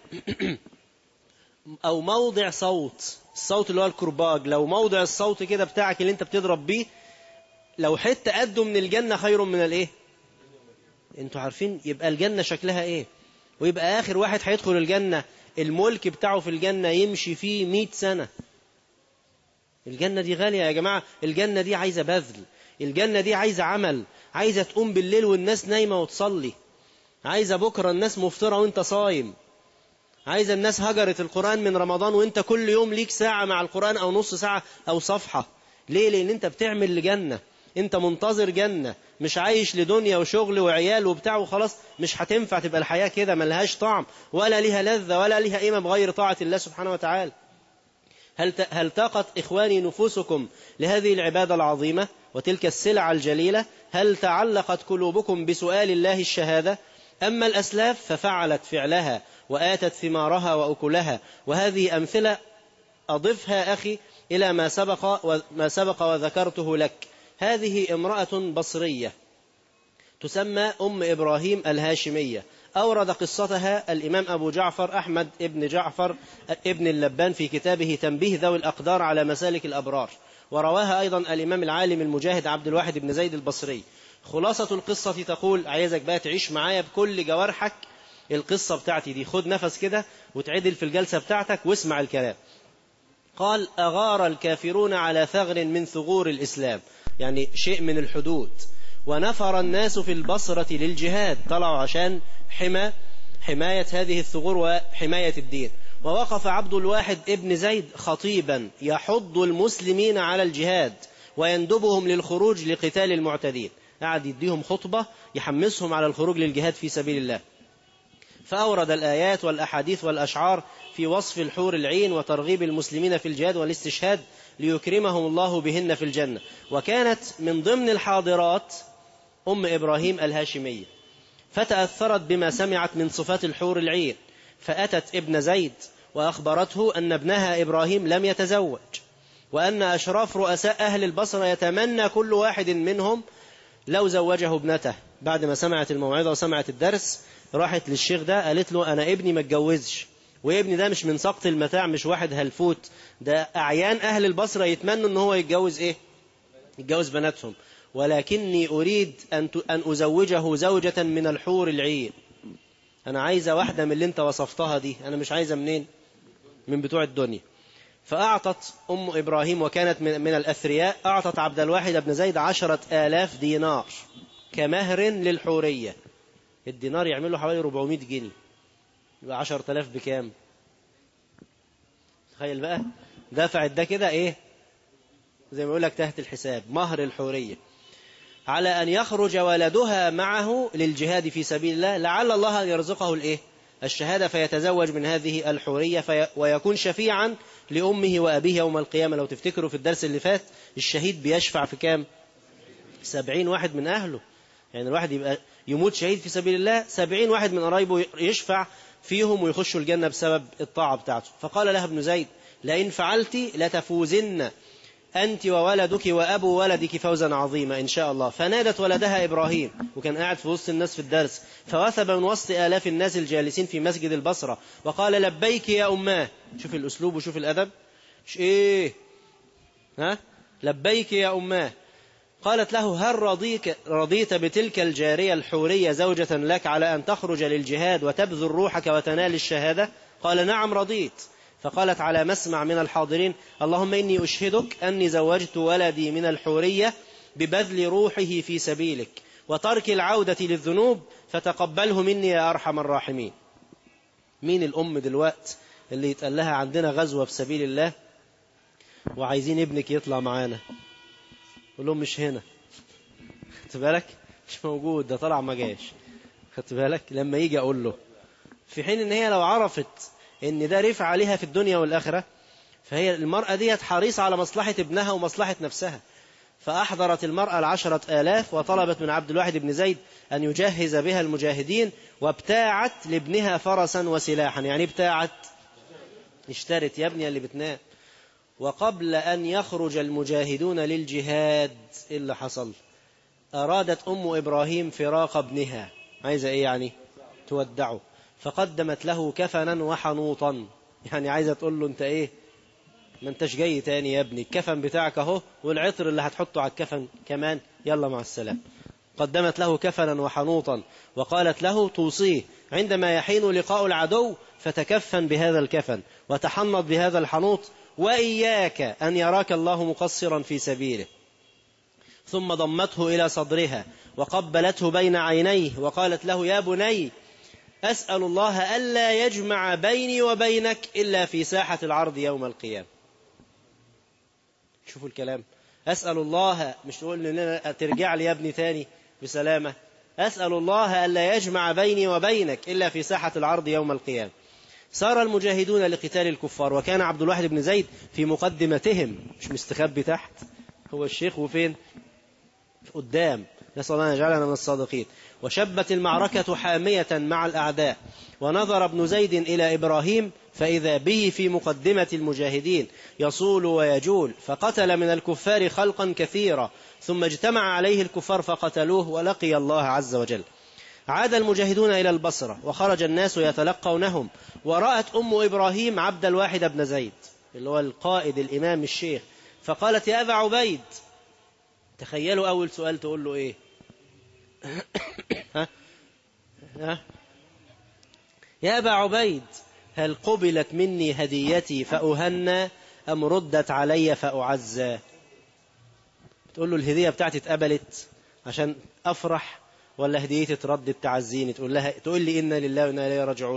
أو موضع صوت الصوت اللي هو الكرباج لو موضع الصوت كده بتاعك اللي انت بتضرب بيه لو حتة قده من الجنة خير من الايه انتوا عارفين يبقى الجنة شكلها ايه ويبقى آخر واحد هيدخل الجنة الملك بتاعه في الجنة يمشي فيه مئة سنة الجنة دي غالية يا جماعة الجنة دي عايزة بذل الجنة دي عايزة عمل عايزة تقوم بالليل والناس نايمة وتصلي عايزة بكرة الناس مفطرة وانت صايم عايزة الناس هجرت القرآن من رمضان وانت كل يوم ليك ساعة مع القرآن او نص ساعة او صفحة ليه لان انت بتعمل لجنة انت منتظر جنة مش عايش لدنيا وشغل وعيال وبتاع وخلاص مش هتنفع تبقى الحياة كده ملهاش طعم ولا ليها لذة ولا ليها قيمة بغير طاعة الله سبحانه وتعالى هل هل تاقت إخواني نفوسكم لهذه العبادة العظيمة وتلك السلع الجليلة هل تعلقت قلوبكم بسؤال الله الشهادة أما الأسلاف ففعلت فعلها وآتت ثمارها وأكلها وهذه أمثلة أضفها أخي إلى ما سبق وما سبق وذكرته لك هذه امرأة بصرية تسمى أم إبراهيم الهاشمية أورد قصتها الإمام أبو جعفر أحمد ابن جعفر ابن اللبان في كتابه تنبيه ذوي الأقدار على مسالك الأبرار ورواها أيضا الإمام العالم المجاهد عبد الواحد بن زيد البصري خلاصة القصة تقول عايزك بقى تعيش معايا بكل جوارحك القصة بتاعتي دي خد نفس كده وتعدل في الجلسة بتاعتك واسمع الكلام قال أغار الكافرون على ثغر من ثغور الإسلام يعني شيء من الحدود ونفر الناس في البصرة للجهاد طلعوا عشان حما حماية هذه الثغور وحماية الدين ووقف عبد الواحد ابن زيد خطيبا يحض المسلمين على الجهاد ويندبهم للخروج لقتال المعتدين قعد يديهم خطبة يحمسهم على الخروج للجهاد في سبيل الله فأورد الآيات والأحاديث والأشعار في وصف الحور العين وترغيب المسلمين في الجهاد والاستشهاد ليكرمهم الله بهن في الجنة وكانت من ضمن الحاضرات أم إبراهيم الهاشمية فتأثرت بما سمعت من صفات الحور العين فأتت ابن زيد وأخبرته أن ابنها إبراهيم لم يتزوج وأن أشراف رؤساء أهل البصرة يتمنى كل واحد منهم لو زوجه ابنته بعد ما سمعت الموعظة وسمعت الدرس راحت للشيخ ده قالت له أنا ابني ما اتجوزش وابني ده مش من سقط المتاع مش واحد هلفوت ده أعيان أهل البصرة يتمنوا أن هو يتجوز إيه يتجوز بناتهم ولكني أريد أن أن أزوجه زوجة من الحور العين أنا عايزة واحدة من اللي أنت وصفتها دي أنا مش عايزة منين من بتوع الدنيا فأعطت أم إبراهيم وكانت من, من الأثرياء أعطت عبد الواحد بن زيد عشرة آلاف دينار كمهر للحورية الدينار يعمل له حوالي 400 جنيه يبقى 10000 بكام تخيل بقى دفعت ده كده ايه زي ما يقول لك تحت الحساب مهر الحورية على أن يخرج ولدها معه للجهاد في سبيل الله لعل الله يرزقه الايه الشهادة فيتزوج من هذه الحورية في ويكون شفيعا لأمه وأبيه يوم القيامة لو تفتكروا في الدرس اللي فات الشهيد بيشفع في كام سبعين واحد من أهله يعني الواحد يبقى يموت شهيد في سبيل الله سبعين واحد من قرايبه يشفع فيهم ويخشوا الجنة بسبب الطاعة بتاعته فقال لها ابن زيد لئن فعلت لتفوزن أنت وولدك وأبو ولدك فوزا عظيما إن شاء الله فنادت ولدها إبراهيم وكان قاعد في وسط الناس في الدرس فوثب من وسط آلاف الناس الجالسين في مسجد البصرة وقال لبيك يا أماه شوف الأسلوب وشوف الأدب مش إيه ها لبيك يا أماه قالت له هل رضيك رضيت بتلك الجارية الحورية زوجة لك على أن تخرج للجهاد وتبذل روحك وتنال الشهادة قال نعم رضيت فقالت على مسمع من الحاضرين اللهم إني أشهدك أني زوجت ولدي من الحورية ببذل روحه في سبيلك وترك العودة للذنوب فتقبله مني يا أرحم الراحمين مين الأم دلوقت اللي يتقال لها عندنا غزوة في سبيل الله وعايزين ابنك يطلع معانا قول لهم مش هنا خدت بالك مش موجود ده طلع ما جاش خدت بالك لما يجي اقول له في حين ان هي لو عرفت ان ده رفع عليها في الدنيا والاخره فهي المرأة ديت حريصة على مصلحة ابنها ومصلحة نفسها فأحضرت المرأة العشرة آلاف وطلبت من عبد الواحد بن زيد أن يجهز بها المجاهدين وابتاعت لابنها فرسا وسلاحا يعني ابتاعت اشترت يا ابني اللي بتنام وقبل أن يخرج المجاهدون للجهاد إيه اللي حصل أرادت أم إبراهيم فراق ابنها عايزة إيه يعني تودعه فقدمت له كفنا وحنوطا يعني عايزة تقول له أنت إيه ما انتش جاي تاني يا ابني الكفن بتاعك اهو والعطر اللي هتحطه على الكفن كمان يلا مع السلامة قدمت له كفنا وحنوطا وقالت له توصيه عندما يحين لقاء العدو فتكفن بهذا الكفن وتحنط بهذا الحنوط وإياك أن يراك الله مقصرا في سبيله ثم ضمته إلى صدرها وقبلته بين عينيه وقالت له يا بني أسأل الله ألا يجمع بيني وبينك إلا في ساحة العرض يوم القيامة شوفوا الكلام أسأل الله مش تقول لنا ترجع لي يا ابني تاني بسلامة أسأل الله ألا يجمع بيني وبينك إلا في ساحة العرض يوم القيامة سار المجاهدون لقتال الكفار وكان عبد الواحد بن زيد في مقدمتهم مش مستخبي تحت هو الشيخ وفين قدام نسأل الله أن يجعلنا من الصادقين وشبت المعركة حامية مع الأعداء ونظر ابن زيد إلى إبراهيم فإذا به في مقدمة المجاهدين يصول ويجول فقتل من الكفار خلقا كثيرا ثم اجتمع عليه الكفار فقتلوه ولقي الله عز وجل عاد المجاهدون إلى البصرة وخرج الناس يتلقونهم ورأت أم إبراهيم عبد الواحد بن زيد اللي هو القائد الإمام الشيخ فقالت يا أبا عبيد تخيلوا أول سؤال تقول له إيه ها؟ ها؟ يا أبا عبيد هل قبلت مني هديتي فأهنى أم ردت علي فأعزى تقول له الهدية بتاعتي اتقبلت عشان أفرح ولا هديتي تردد تعزيني تقول لها تقول لي إنا لله وإنا إليه راجعون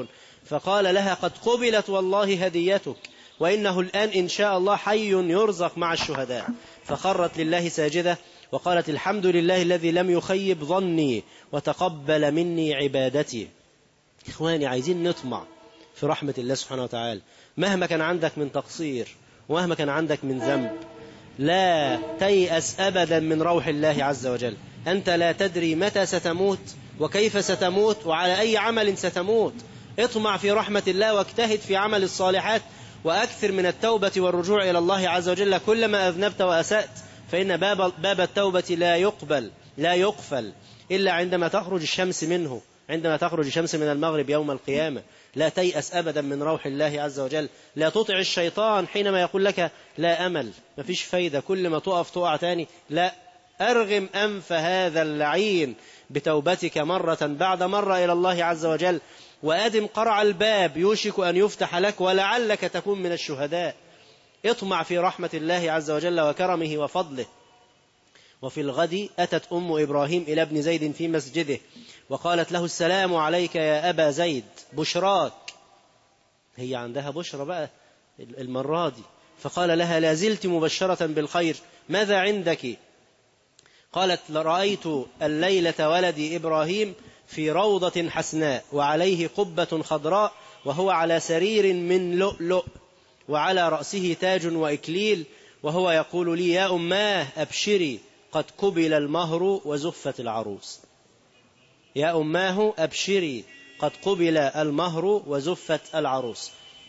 فقال لها قد قبلت والله هديتك وإنه الآن إن شاء الله حي يرزق مع الشهداء فخرت لله ساجدة وقالت الحمد لله الذي لم يخيب ظني وتقبل مني عبادتي إخواني عايزين نطمع في رحمة الله سبحانه وتعالى مهما كان عندك من تقصير ومهما كان عندك من ذنب لا تيأس أبدا من روح الله عز وجل أنت لا تدري متى ستموت وكيف ستموت وعلى أي عمل ستموت اطمع في رحمة الله واجتهد في عمل الصالحات وأكثر من التوبة والرجوع إلى الله عز وجل كلما أذنبت وأسأت فإن باب, باب التوبة لا يقبل لا يقفل إلا عندما تخرج الشمس منه عندما تخرج الشمس من المغرب يوم القيامة لا تيأس أبدا من روح الله عز وجل لا تطع الشيطان حينما يقول لك لا أمل ما فيش فايدة كل ما تقف تقع تاني لا أرغم أنف هذا اللعين بتوبتك مرة بعد مرة إلى الله عز وجل وأدم قرع الباب يوشك أن يفتح لك ولعلك تكون من الشهداء اطمع في رحمة الله عز وجل وكرمه وفضله وفي الغد أتت أم إبراهيم إلى ابن زيد في مسجده وقالت له السلام عليك يا أبا زيد بشراك هي عندها بشرى بقى المرة دي فقال لها لا زلت مبشرة بالخير ماذا عندك قالت رأيت الليلة ولدي إبراهيم في روضة حسناء وعليه قبة خضراء وهو على سرير من لؤلؤ وعلى رأسه تاج وإكليل وهو يقول لي يا أماه أبشري قد قبل المهر وزفت العروس يا أماه أبشري قد قبل المهر وزفت العروس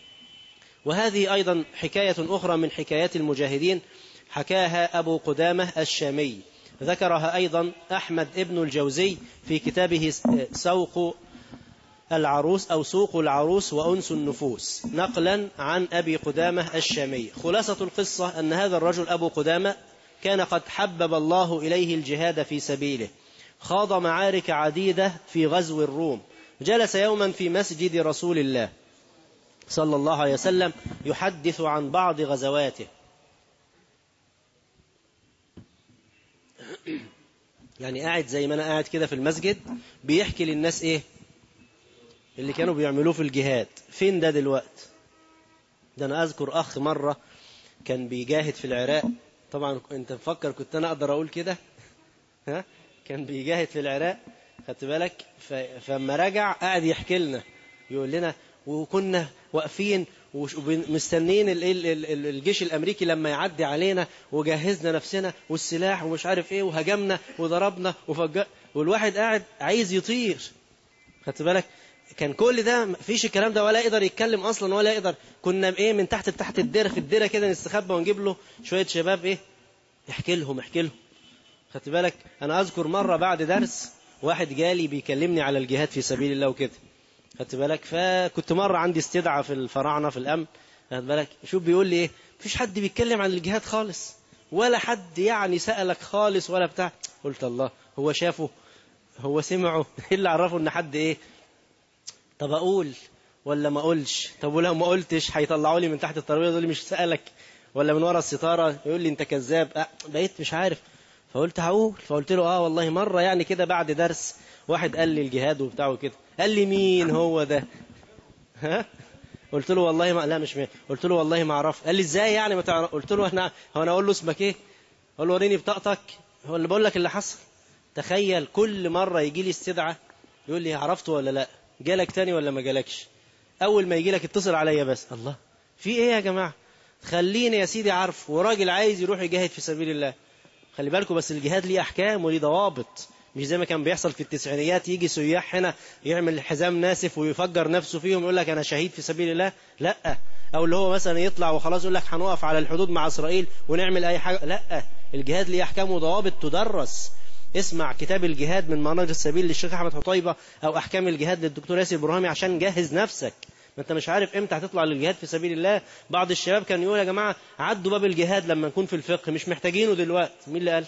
وهذه أيضا حكاية أخرى من حكايات المجاهدين حكاها أبو قدامة الشامي ذكرها أيضا أحمد ابن الجوزي في كتابه سوق العروس أو سوق العروس وأنس النفوس نقلا عن أبي قدامة الشامي خلاصة القصة أن هذا الرجل أبو قدامة كان قد حبب الله إليه الجهاد في سبيله خاض معارك عديدة في غزو الروم جلس يوما في مسجد رسول الله صلى الله عليه وسلم يحدث عن بعض غزواته يعني قاعد زي ما أنا قاعد كده في المسجد بيحكي للناس إيه اللي كانوا بيعملوه في الجهاد فين ده دلوقت ده أنا أذكر أخ مرة كان بيجاهد في العراق طبعا أنت مفكر كنت أنا أقدر أقول كده ها كان بيجاهد في العراق خدت بالك فلما رجع قاعد يحكي لنا يقول لنا وكنا واقفين ومستنين الجيش الامريكي لما يعدي علينا وجهزنا نفسنا والسلاح ومش عارف ايه وهجمنا وضربنا وفجأ والواحد قاعد عايز يطير خدت بالك كان كل ده مفيش الكلام ده ولا يقدر يتكلم اصلا ولا يقدر كنا ايه من تحت تحت الديره في الديره كده نستخبى ونجيب له شويه شباب ايه يحكي لهم يحكي لهم خدت بالك انا اذكر مره بعد درس واحد جالي بيكلمني على الجهاد في سبيل الله وكده خدت بالك فكنت مره عندي استدعاء في الفراعنه في الامن خدت بالك شوف بيقول لي ايه مفيش حد بيتكلم عن الجهاد خالص ولا حد يعني سالك خالص ولا بتاع قلت الله هو شافه هو سمعه ايه اللي عرفه ان حد ايه طب اقول ولا ما اقولش طب ولو ما قلتش هيطلعوا لي من تحت الترابيزه يقول لي مش سالك ولا من ورا الستاره يقول لي انت كذاب أه بقيت مش عارف فقلت هقول فقلت له اه والله مره يعني كده بعد درس واحد قال لي الجهاد وبتاع وكده قال لي مين هو ده ها قلت له والله ما لا مش مين قلت له والله ما اعرف قال لي ازاي يعني ما تعرف قلت له انا هو انا اقول له اسمك ايه اقول له وريني بطاقتك هو اللي بقول لك اللي حصل تخيل كل مره يجي لي استدعاء يقول لي عرفته ولا لا جالك تاني ولا ما جالكش اول ما يجي لك اتصل عليا بس الله في ايه يا جماعه خليني يا سيدي عارف وراجل عايز يروح يجاهد في سبيل الله خلي بالكم بس الجهاد ليه احكام وليه ضوابط مش زي ما كان بيحصل في التسعينيات يجي سياح هنا يعمل حزام ناسف ويفجر نفسه فيهم يقول لك انا شهيد في سبيل الله لا او اللي هو مثلا يطلع وخلاص يقول لك هنقف على الحدود مع اسرائيل ونعمل اي حاجه لا الجهاد ليه احكام وضوابط تدرس اسمع كتاب الجهاد من مناهج السبيل للشيخ احمد حطيبه او احكام الجهاد للدكتور ياسر ابراهيمي عشان جهز نفسك ما انت مش عارف امتى هتطلع للجهاد في سبيل الله بعض الشباب كان يقول يا جماعه عدوا باب الجهاد لما نكون في الفقه مش محتاجينه دلوقتي مين اللي قال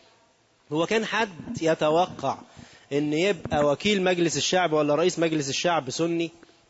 هو كان حد يتوقع ان يبقى وكيل مجلس الشعب ولا رئيس مجلس الشعب سني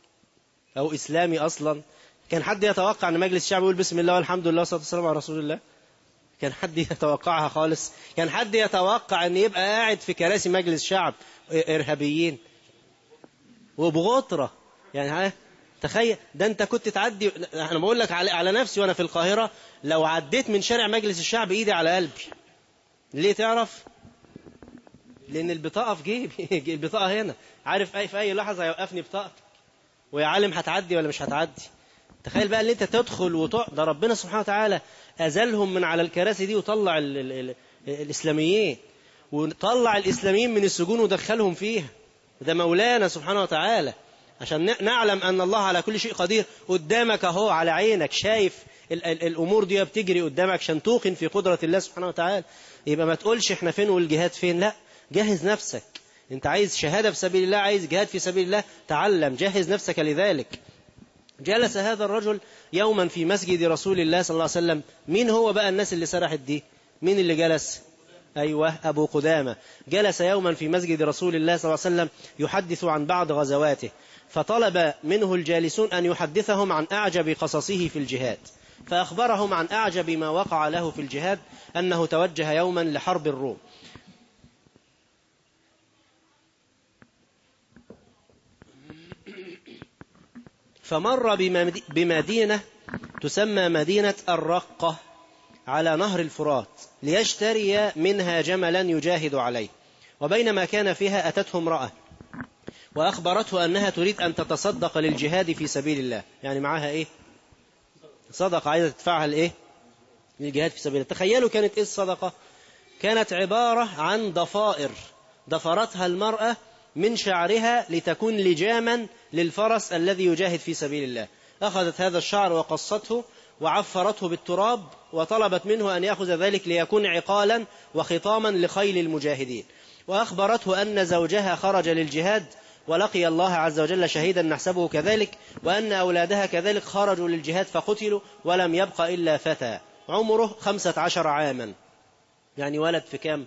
او اسلامي اصلا كان حد يتوقع ان مجلس الشعب يقول بسم الله والحمد لله والصلاه والسلام على رسول الله كان حد يتوقعها خالص كان حد يتوقع ان يبقى قاعد في كراسي مجلس شعب ارهابيين وبغطرة يعني تخيل ده انت كنت تعدي انا بقول لك على, على نفسي وانا في القاهرة لو عديت من شارع مجلس الشعب ايدي على قلبي ليه تعرف لان البطاقة في جيبي البطاقة هنا عارف اي في اي لحظة هيوقفني بطاقتك ويا عالم هتعدي ولا مش هتعدي تخيل بقى اللي انت تدخل وتقع ده ربنا سبحانه وتعالى ازلهم من على الكراسي دي وطلع ال ال ال الاسلاميين وطلع الاسلاميين من السجون ودخلهم فيها ده مولانا سبحانه وتعالى عشان نعلم ان الله على كل شيء قدير قدامك اهو على عينك شايف ال ال الامور دي بتجري قدامك عشان توقن في قدرة الله سبحانه وتعالى يبقى ما تقولش احنا فين والجهاد فين لا جهز نفسك انت عايز شهادة في سبيل الله عايز جهاد في سبيل الله تعلم جهز نفسك لذلك جلس هذا الرجل يوما في مسجد رسول الله صلى الله عليه وسلم مين هو بقى الناس اللي سرحت دي مين اللي جلس أيوة أبو قدامة جلس يوما في مسجد رسول الله صلى الله عليه وسلم يحدث عن بعض غزواته فطلب منه الجالسون أن يحدثهم عن أعجب قصصه في الجهاد فأخبرهم عن أعجب ما وقع له في الجهاد أنه توجه يوما لحرب الروم فمر بمدينة تسمى مدينة الرقة على نهر الفرات ليشتري منها جملا يجاهد عليه وبينما كان فيها أتته امرأة وأخبرته أنها تريد أن تتصدق للجهاد في سبيل الله يعني معها إيه صدقة عايزة تدفعها لإيه للجهاد في سبيل الله تخيلوا كانت إيه الصدقة كانت عبارة عن ضفائر ضفرتها المرأة من شعرها لتكون لجاما للفرس الذي يجاهد في سبيل الله أخذت هذا الشعر وقصته وعفرته بالتراب وطلبت منه أن يأخذ ذلك ليكون عقالا وخطاما لخيل المجاهدين وأخبرته أن زوجها خرج للجهاد ولقي الله عز وجل شهيدا نحسبه كذلك وأن أولادها كذلك خرجوا للجهاد فقتلوا ولم يبق إلا فتى عمره خمسة عشر عاما يعني ولد في كام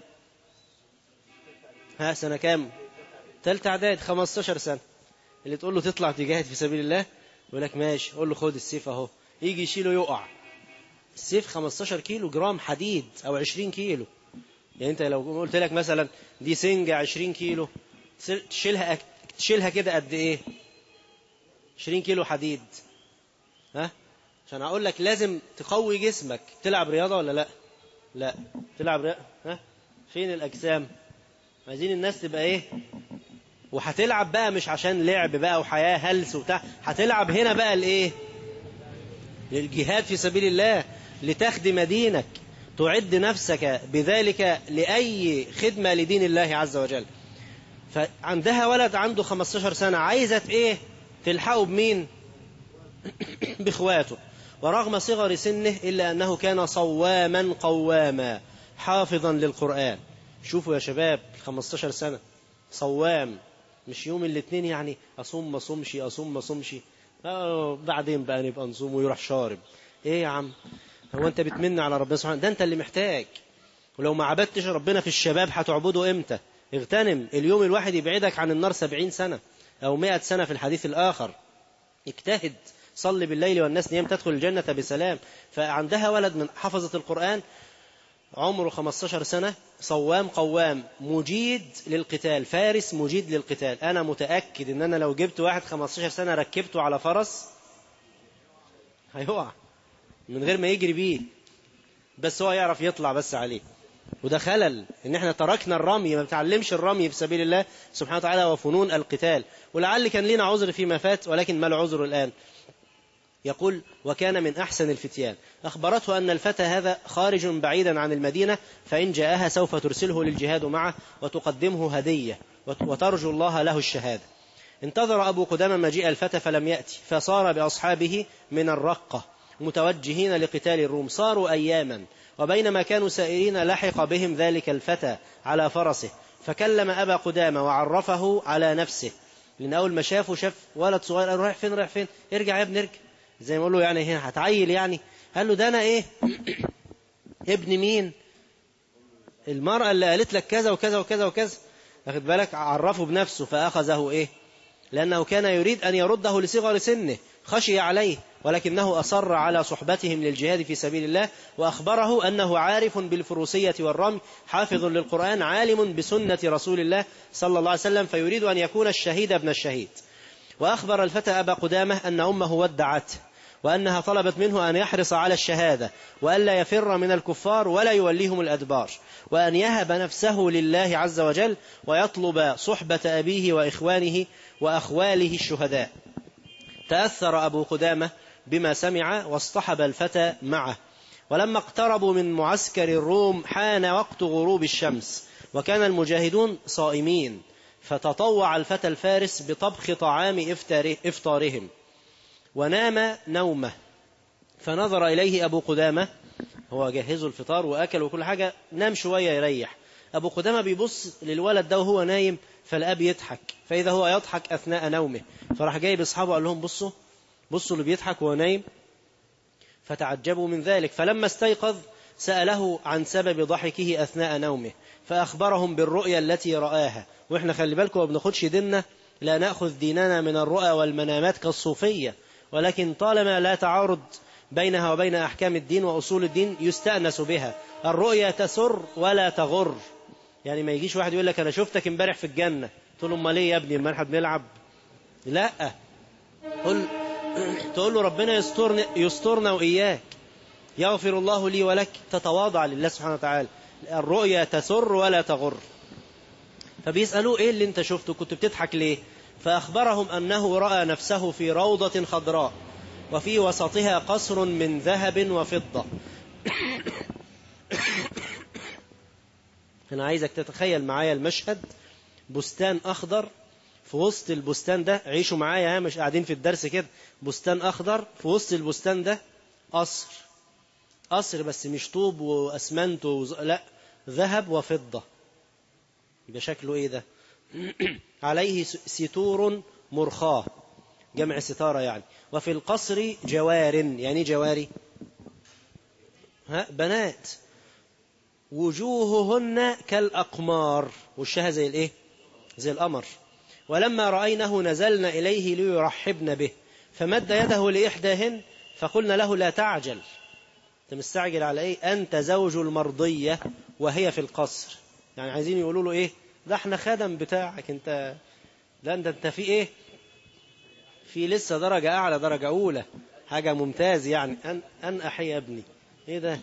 ها سنة كام تالت اعداد 15 سنة اللي تقول له تطلع تجاهد في سبيل الله يقول لك ماشي قول له خد السيف اهو يجي يشيله يقع السيف 15 كيلو جرام حديد او 20 كيلو يعني انت لو قلت لك مثلا دي سنجة 20 كيلو تشيلها تشيلها كده قد ايه 20 كيلو حديد ها عشان اقول لك لازم تقوي جسمك تلعب رياضة ولا لا لا تلعب رياضة ها فين الاجسام عايزين الناس تبقى ايه وهتلعب بقى مش عشان لعب بقى وحياة هلس وبتاع هتلعب هنا بقى الايه للجهاد في سبيل الله لتخدم دينك تعد نفسك بذلك لأي خدمة لدين الله عز وجل فعندها ولد عنده 15 سنة عايزة ايه تلحقه بمين باخواته ورغم صغر سنه إلا أنه كان صواما قواما حافظا للقرآن شوفوا يا شباب 15 سنة صوام مش يوم الاثنين يعني أصوم ما صومش أصوم ما صومش آه بعدين بقى نبقى نصوم ويروح شارب ايه يا عم هو انت بتمن على ربنا سبحانه ده انت اللي محتاج ولو ما عبدتش ربنا في الشباب هتعبده امتى اغتنم اليوم الواحد يبعدك عن النار سبعين سنة او مئة سنة في الحديث الآخر اجتهد صل بالليل والناس نيام تدخل الجنة بسلام فعندها ولد من حفظة القرآن عمره 15 سنة صوام قوام مجيد للقتال فارس مجيد للقتال أنا متأكد إن أنا لو جبت واحد 15 سنة ركبته على فرس هيقع من غير ما يجري بيه بس هو يعرف يطلع بس عليه وده خلل ان احنا تركنا الرمي ما بتعلمش الرمي في سبيل الله سبحانه وتعالى وفنون القتال ولعل كان لنا عذر فيما فات ولكن ما العذر الآن يقول وكان من أحسن الفتيان أخبرته أن الفتى هذا خارج بعيدا عن المدينة فإن جاءها سوف ترسله للجهاد معه وتقدمه هدية وترجو الله له الشهادة انتظر أبو قدامة مجيء الفتى فلم يأتي فصار بأصحابه من الرقة متوجهين لقتال الروم صاروا أياما وبينما كانوا سائرين لحق بهم ذلك الفتى على فرسه فكلم أبا قدامة وعرفه على نفسه لأن أول ما شافه شاف ولد صغير قال رايح فين رايح فين ارجع يا ابني ارجع زي ما يقول له يعني هنا هتعيل يعني قال له ده أنا إيه ابن مين المرأة اللي قالت لك كذا وكذا وكذا وكذا واخد بالك عرفه بنفسه فأخذه إيه لأنه كان يريد أن يرده لصغر سنه خشي عليه ولكنه أصر على صحبتهم للجهاد في سبيل الله وأخبره أنه عارف بالفروسية والرمي حافظ للقرآن عالم بسنة رسول الله صلى الله عليه وسلم فيريد أن يكون الشهيد ابن الشهيد وأخبر الفتى أبا قدامة أن أمه ودعته وأنها طلبت منه أن يحرص على الشهادة وألا يفر من الكفار ولا يوليهم الأدبار وأن يهب نفسه لله عز وجل ويطلب صحبة أبيه وإخوانه وأخواله الشهداء تأثر أبو قدامة بما سمع واصطحب الفتى معه ولما اقتربوا من معسكر الروم حان وقت غروب الشمس وكان المجاهدون صائمين فتطوع الفتى الفارس بطبخ طعام إفطارهم ونام نومه فنظر إليه أبو قدامة هو جهزوا الفطار وأكل وكل حاجة نام شوية يريح أبو قدامة بيبص للولد ده وهو نايم فالأب يضحك فإذا هو يضحك أثناء نومه فراح جايب أصحابه قال لهم بصوا بصوا اللي بيضحك وهو نايم فتعجبوا من ذلك فلما استيقظ سأله عن سبب ضحكه أثناء نومه فأخبرهم بالرؤيا التي رآها وإحنا خلي بالكم ما بناخدش ديننا لا نأخذ ديننا من الرؤى والمنامات كالصوفية ولكن طالما لا تعارض بينها وبين أحكام الدين وأصول الدين يستأنس بها الرؤيا تسر ولا تغر يعني ما يجيش واحد يقول لك أنا شفتك امبارح في الجنة تقول له امال ليه يا ابني امال احنا بنلعب لا قل تقول له ربنا يسترنا, يسترنا وإياك يغفر الله لي ولك تتواضع لله سبحانه وتعالى الرؤيا تسر ولا تغر فبيسألوه ايه اللي انت شفته كنت بتضحك ليه فأخبرهم أنه رأى نفسه في روضة خضراء وفي وسطها قصر من ذهب وفضة أنا عايزك تتخيل معايا المشهد بستان أخضر في وسط البستان ده عيشوا معايا مش قاعدين في الدرس كده بستان أخضر في وسط البستان ده قصر قصر بس مش طوب وأسمنت وز... لا ذهب وفضة يبقى شكله إيه ده عليه ستور مرخاة جمع ستارة يعني وفي القصر جوار يعني جواري ها بنات وجوههن كالأقمار وشها زي الايه زي القمر ولما رأينه نزلنا إليه ليرحبن به فمد يده لإحداهن فقلنا له لا تعجل انت مستعجل على ايه أنت زوج المرضية وهي في القصر يعني عايزين يقولوا له ايه ده احنا خدم بتاعك انت لا انت انت في ايه في لسه درجة أعلى درجة أولى حاجة ممتاز يعني أن, أن أحي يا ابني إيه ده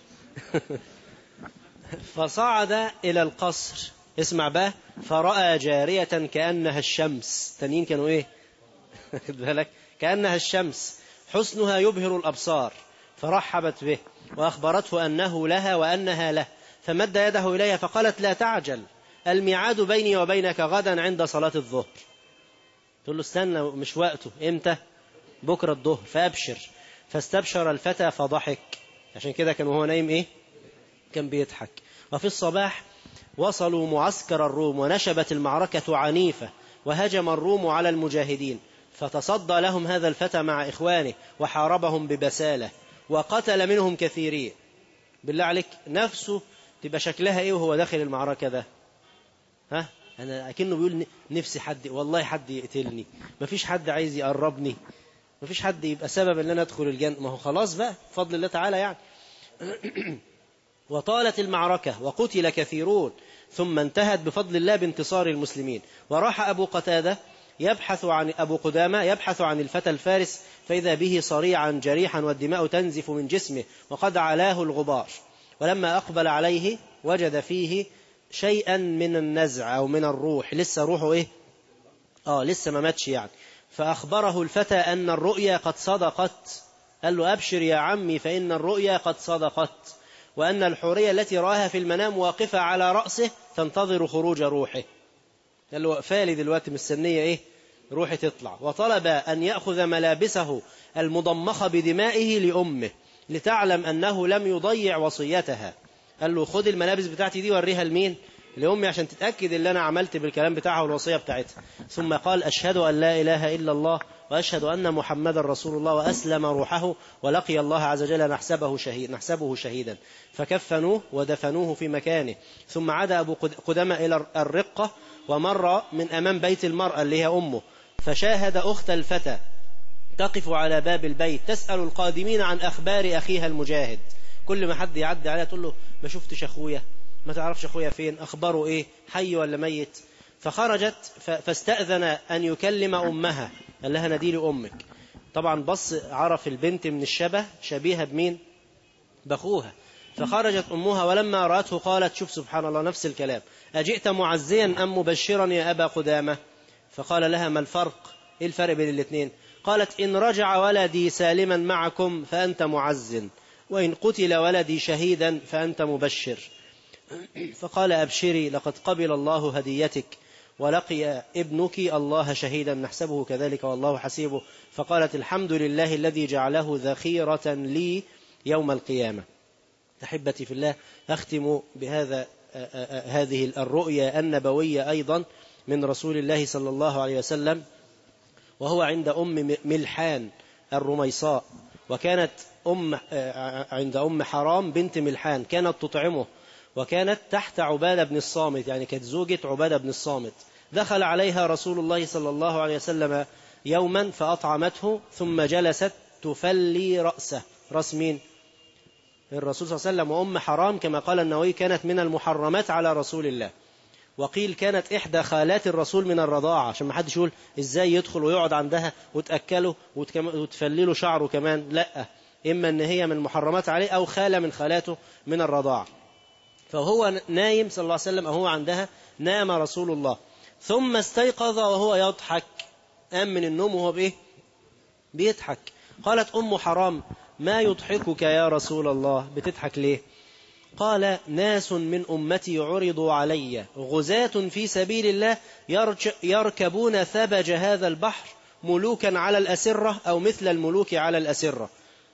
فصعد إلى القصر اسمع بقى فرأى جارية كأنها الشمس تانيين كانوا إيه بالك كأنها الشمس حسنها يبهر الأبصار فرحبت به وأخبرته أنه لها وأنها له فمد يده إليها فقالت لا تعجل الميعاد بيني وبينك غدا عند صلاة الظهر تقول له استنى مش وقته امتى بكرة الظهر فأبشر فاستبشر الفتى فضحك عشان كده كان وهو نايم ايه كان بيضحك وفي الصباح وصلوا معسكر الروم ونشبت المعركة عنيفة وهجم الروم على المجاهدين فتصدى لهم هذا الفتى مع إخوانه وحاربهم ببسالة وقتل منهم كثيرين بالله عليك نفسه تبقى شكلها ايه وهو داخل المعركة ده ها انا اكنه بيقول نفسي حد والله حد يقتلني مفيش حد عايز يقربني مفيش حد يبقى سبب ان انا ادخل الجنة ما هو خلاص بقى بفضل الله تعالى يعني وطالت المعركة وقتل كثيرون ثم انتهت بفضل الله بانتصار المسلمين وراح أبو قتادة يبحث عن أبو قدامة يبحث عن الفتى الفارس فإذا به صريعا جريحا والدماء تنزف من جسمه وقد علاه الغبار ولما أقبل عليه وجد فيه شيئا من النزع أو من الروح لسه روحه إيه آه لسه ما ماتش يعني فأخبره الفتى أن الرؤيا قد صدقت قال له أبشر يا عمي فإن الرؤيا قد صدقت وأن الحورية التي رآها في المنام واقفة على رأسه تنتظر خروج روحه قال له فالي دلوقتي مستنية إيه روحي تطلع وطلب أن يأخذ ملابسه المضمخة بدمائه لأمه لتعلم أنه لم يضيع وصيتها قال له خد الملابس بتاعتي دي وريها لمين لأمي عشان تتأكد اللي أنا عملت بالكلام بتاعها والوصية بتاعتها ثم قال أشهد أن لا إله إلا الله وأشهد أن محمدا رسول الله وأسلم روحه ولقي الله عز وجل نحسبه, شهيد نحسبه شهيدا فكفنوه ودفنوه في مكانه ثم عاد أبو قدامة إلى الرقة ومر من أمام بيت المرأة اللي هي أمه فشاهد أخت الفتى تقف على باب البيت تسأل القادمين عن أخبار أخيها المجاهد كل ما حد يعدي عليها تقول له ما شفتش أخويا ما تعرفش أخويا فين أخباره إيه حي ولا ميت فخرجت فاستأذن أن يكلم أمها قال لها ناديلي أمك طبعا بص عرف البنت من الشبه شبيهة بمين بأخوها فخرجت أمها ولما رأته قالت شوف سبحان الله نفس الكلام أجئت معزيا أم مبشرا يا أبا قدامة فقال لها ما الفرق إيه الفرق بين الاثنين قالت إن رجع ولدي سالما معكم فأنت معز وإن قتل ولدي شهيدا فأنت مبشر فقال أبشري لقد قبل الله هديتك ولقي ابنك الله شهيدا نحسبه كذلك والله حسيبه فقالت الحمد لله الذي جعله ذخيرة لي يوم القيامة أحبتي في الله أختم بهذا هذه الرؤيا النبوية أيضا من رسول الله صلى الله عليه وسلم وهو عند أم ملحان الرميصاء وكانت أم عند أم حرام بنت ملحان كانت تطعمه وكانت تحت عبادة بن الصامت يعني كانت زوجة عبادة بن الصامت دخل عليها رسول الله صلى الله عليه وسلم يوما فأطعمته ثم جلست تفلي رأسه رأس مين الرسول صلى الله عليه وسلم وأم حرام كما قال النووي كانت من المحرمات على رسول الله وقيل كانت إحدى خالات الرسول من الرضاعة عشان ما حدش يقول إزاي يدخل ويقعد عندها وتأكله وتفلله شعره كمان لا إما أن هي من محرمات عليه أو خالة من خالاته من الرضاعة فهو نايم صلى الله عليه وسلم أو هو عندها نام رسول الله ثم استيقظ وهو يضحك قام من النوم وهو بإيه بيضحك قالت أم حرام ما يضحكك يا رسول الله بتضحك ليه قال ناس من أمتي عرضوا علي غزاة في سبيل الله يركبون ثبج هذا البحر ملوكا على الأسرة أو مثل الملوك على الأسرة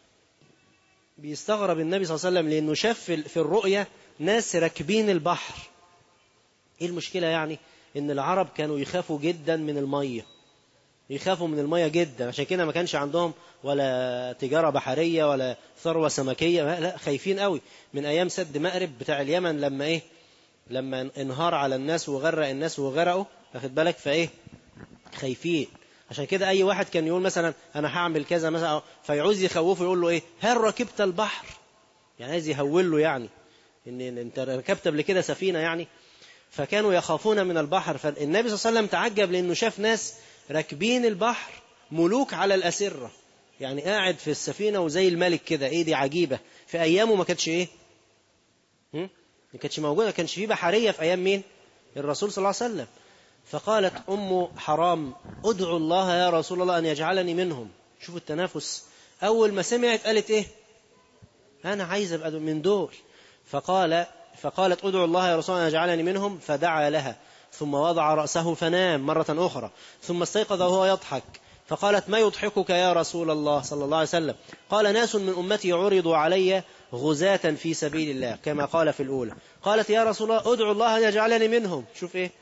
بيستغرب النبي صلى الله عليه وسلم لأنه شاف في الرؤية ناس راكبين البحر إيه المشكلة يعني إن العرب كانوا يخافوا جدا من المية يخافوا من المية جدا عشان كده ما كانش عندهم ولا تجارة بحرية ولا ثروة سمكية لا خايفين قوي من أيام سد مأرب بتاع اليمن لما إيه لما انهار على الناس وغرق الناس وغرقوا واخد بالك فإيه خايفين عشان كده أي واحد كان يقول مثلا أنا هعمل كذا مثلا فيعوز يخوفه يقول له إيه هل ركبت البحر يعني عايز يهول له يعني إن أنت ركبت قبل كده سفينة يعني فكانوا يخافون من البحر فالنبي صلى الله عليه وسلم تعجب لأنه شاف ناس راكبين البحر ملوك على الأسرة يعني قاعد في السفينة وزي الملك كده ايه دي عجيبة في أيامه ما كانتش ايه ما كانتش موجودة ما كانش فيه بحرية في أيام مين الرسول صلى الله عليه وسلم فقالت أم حرام ادعو الله يا رسول الله أن يجعلني منهم شوفوا التنافس أول ما سمعت قالت ايه أنا عايز أبقى من دول فقال فقالت ادعو الله يا رسول الله أن يجعلني منهم فدعا لها ثم وضع رأسه فنام مرة أخرى ثم استيقظ وهو يضحك فقالت ما يضحكك يا رسول الله صلى الله عليه وسلم قال ناس من أمتي عرضوا علي غزاة في سبيل الله كما قال في الأولى قالت يا رسول الله ادعو الله أن يجعلني منهم شوف إيه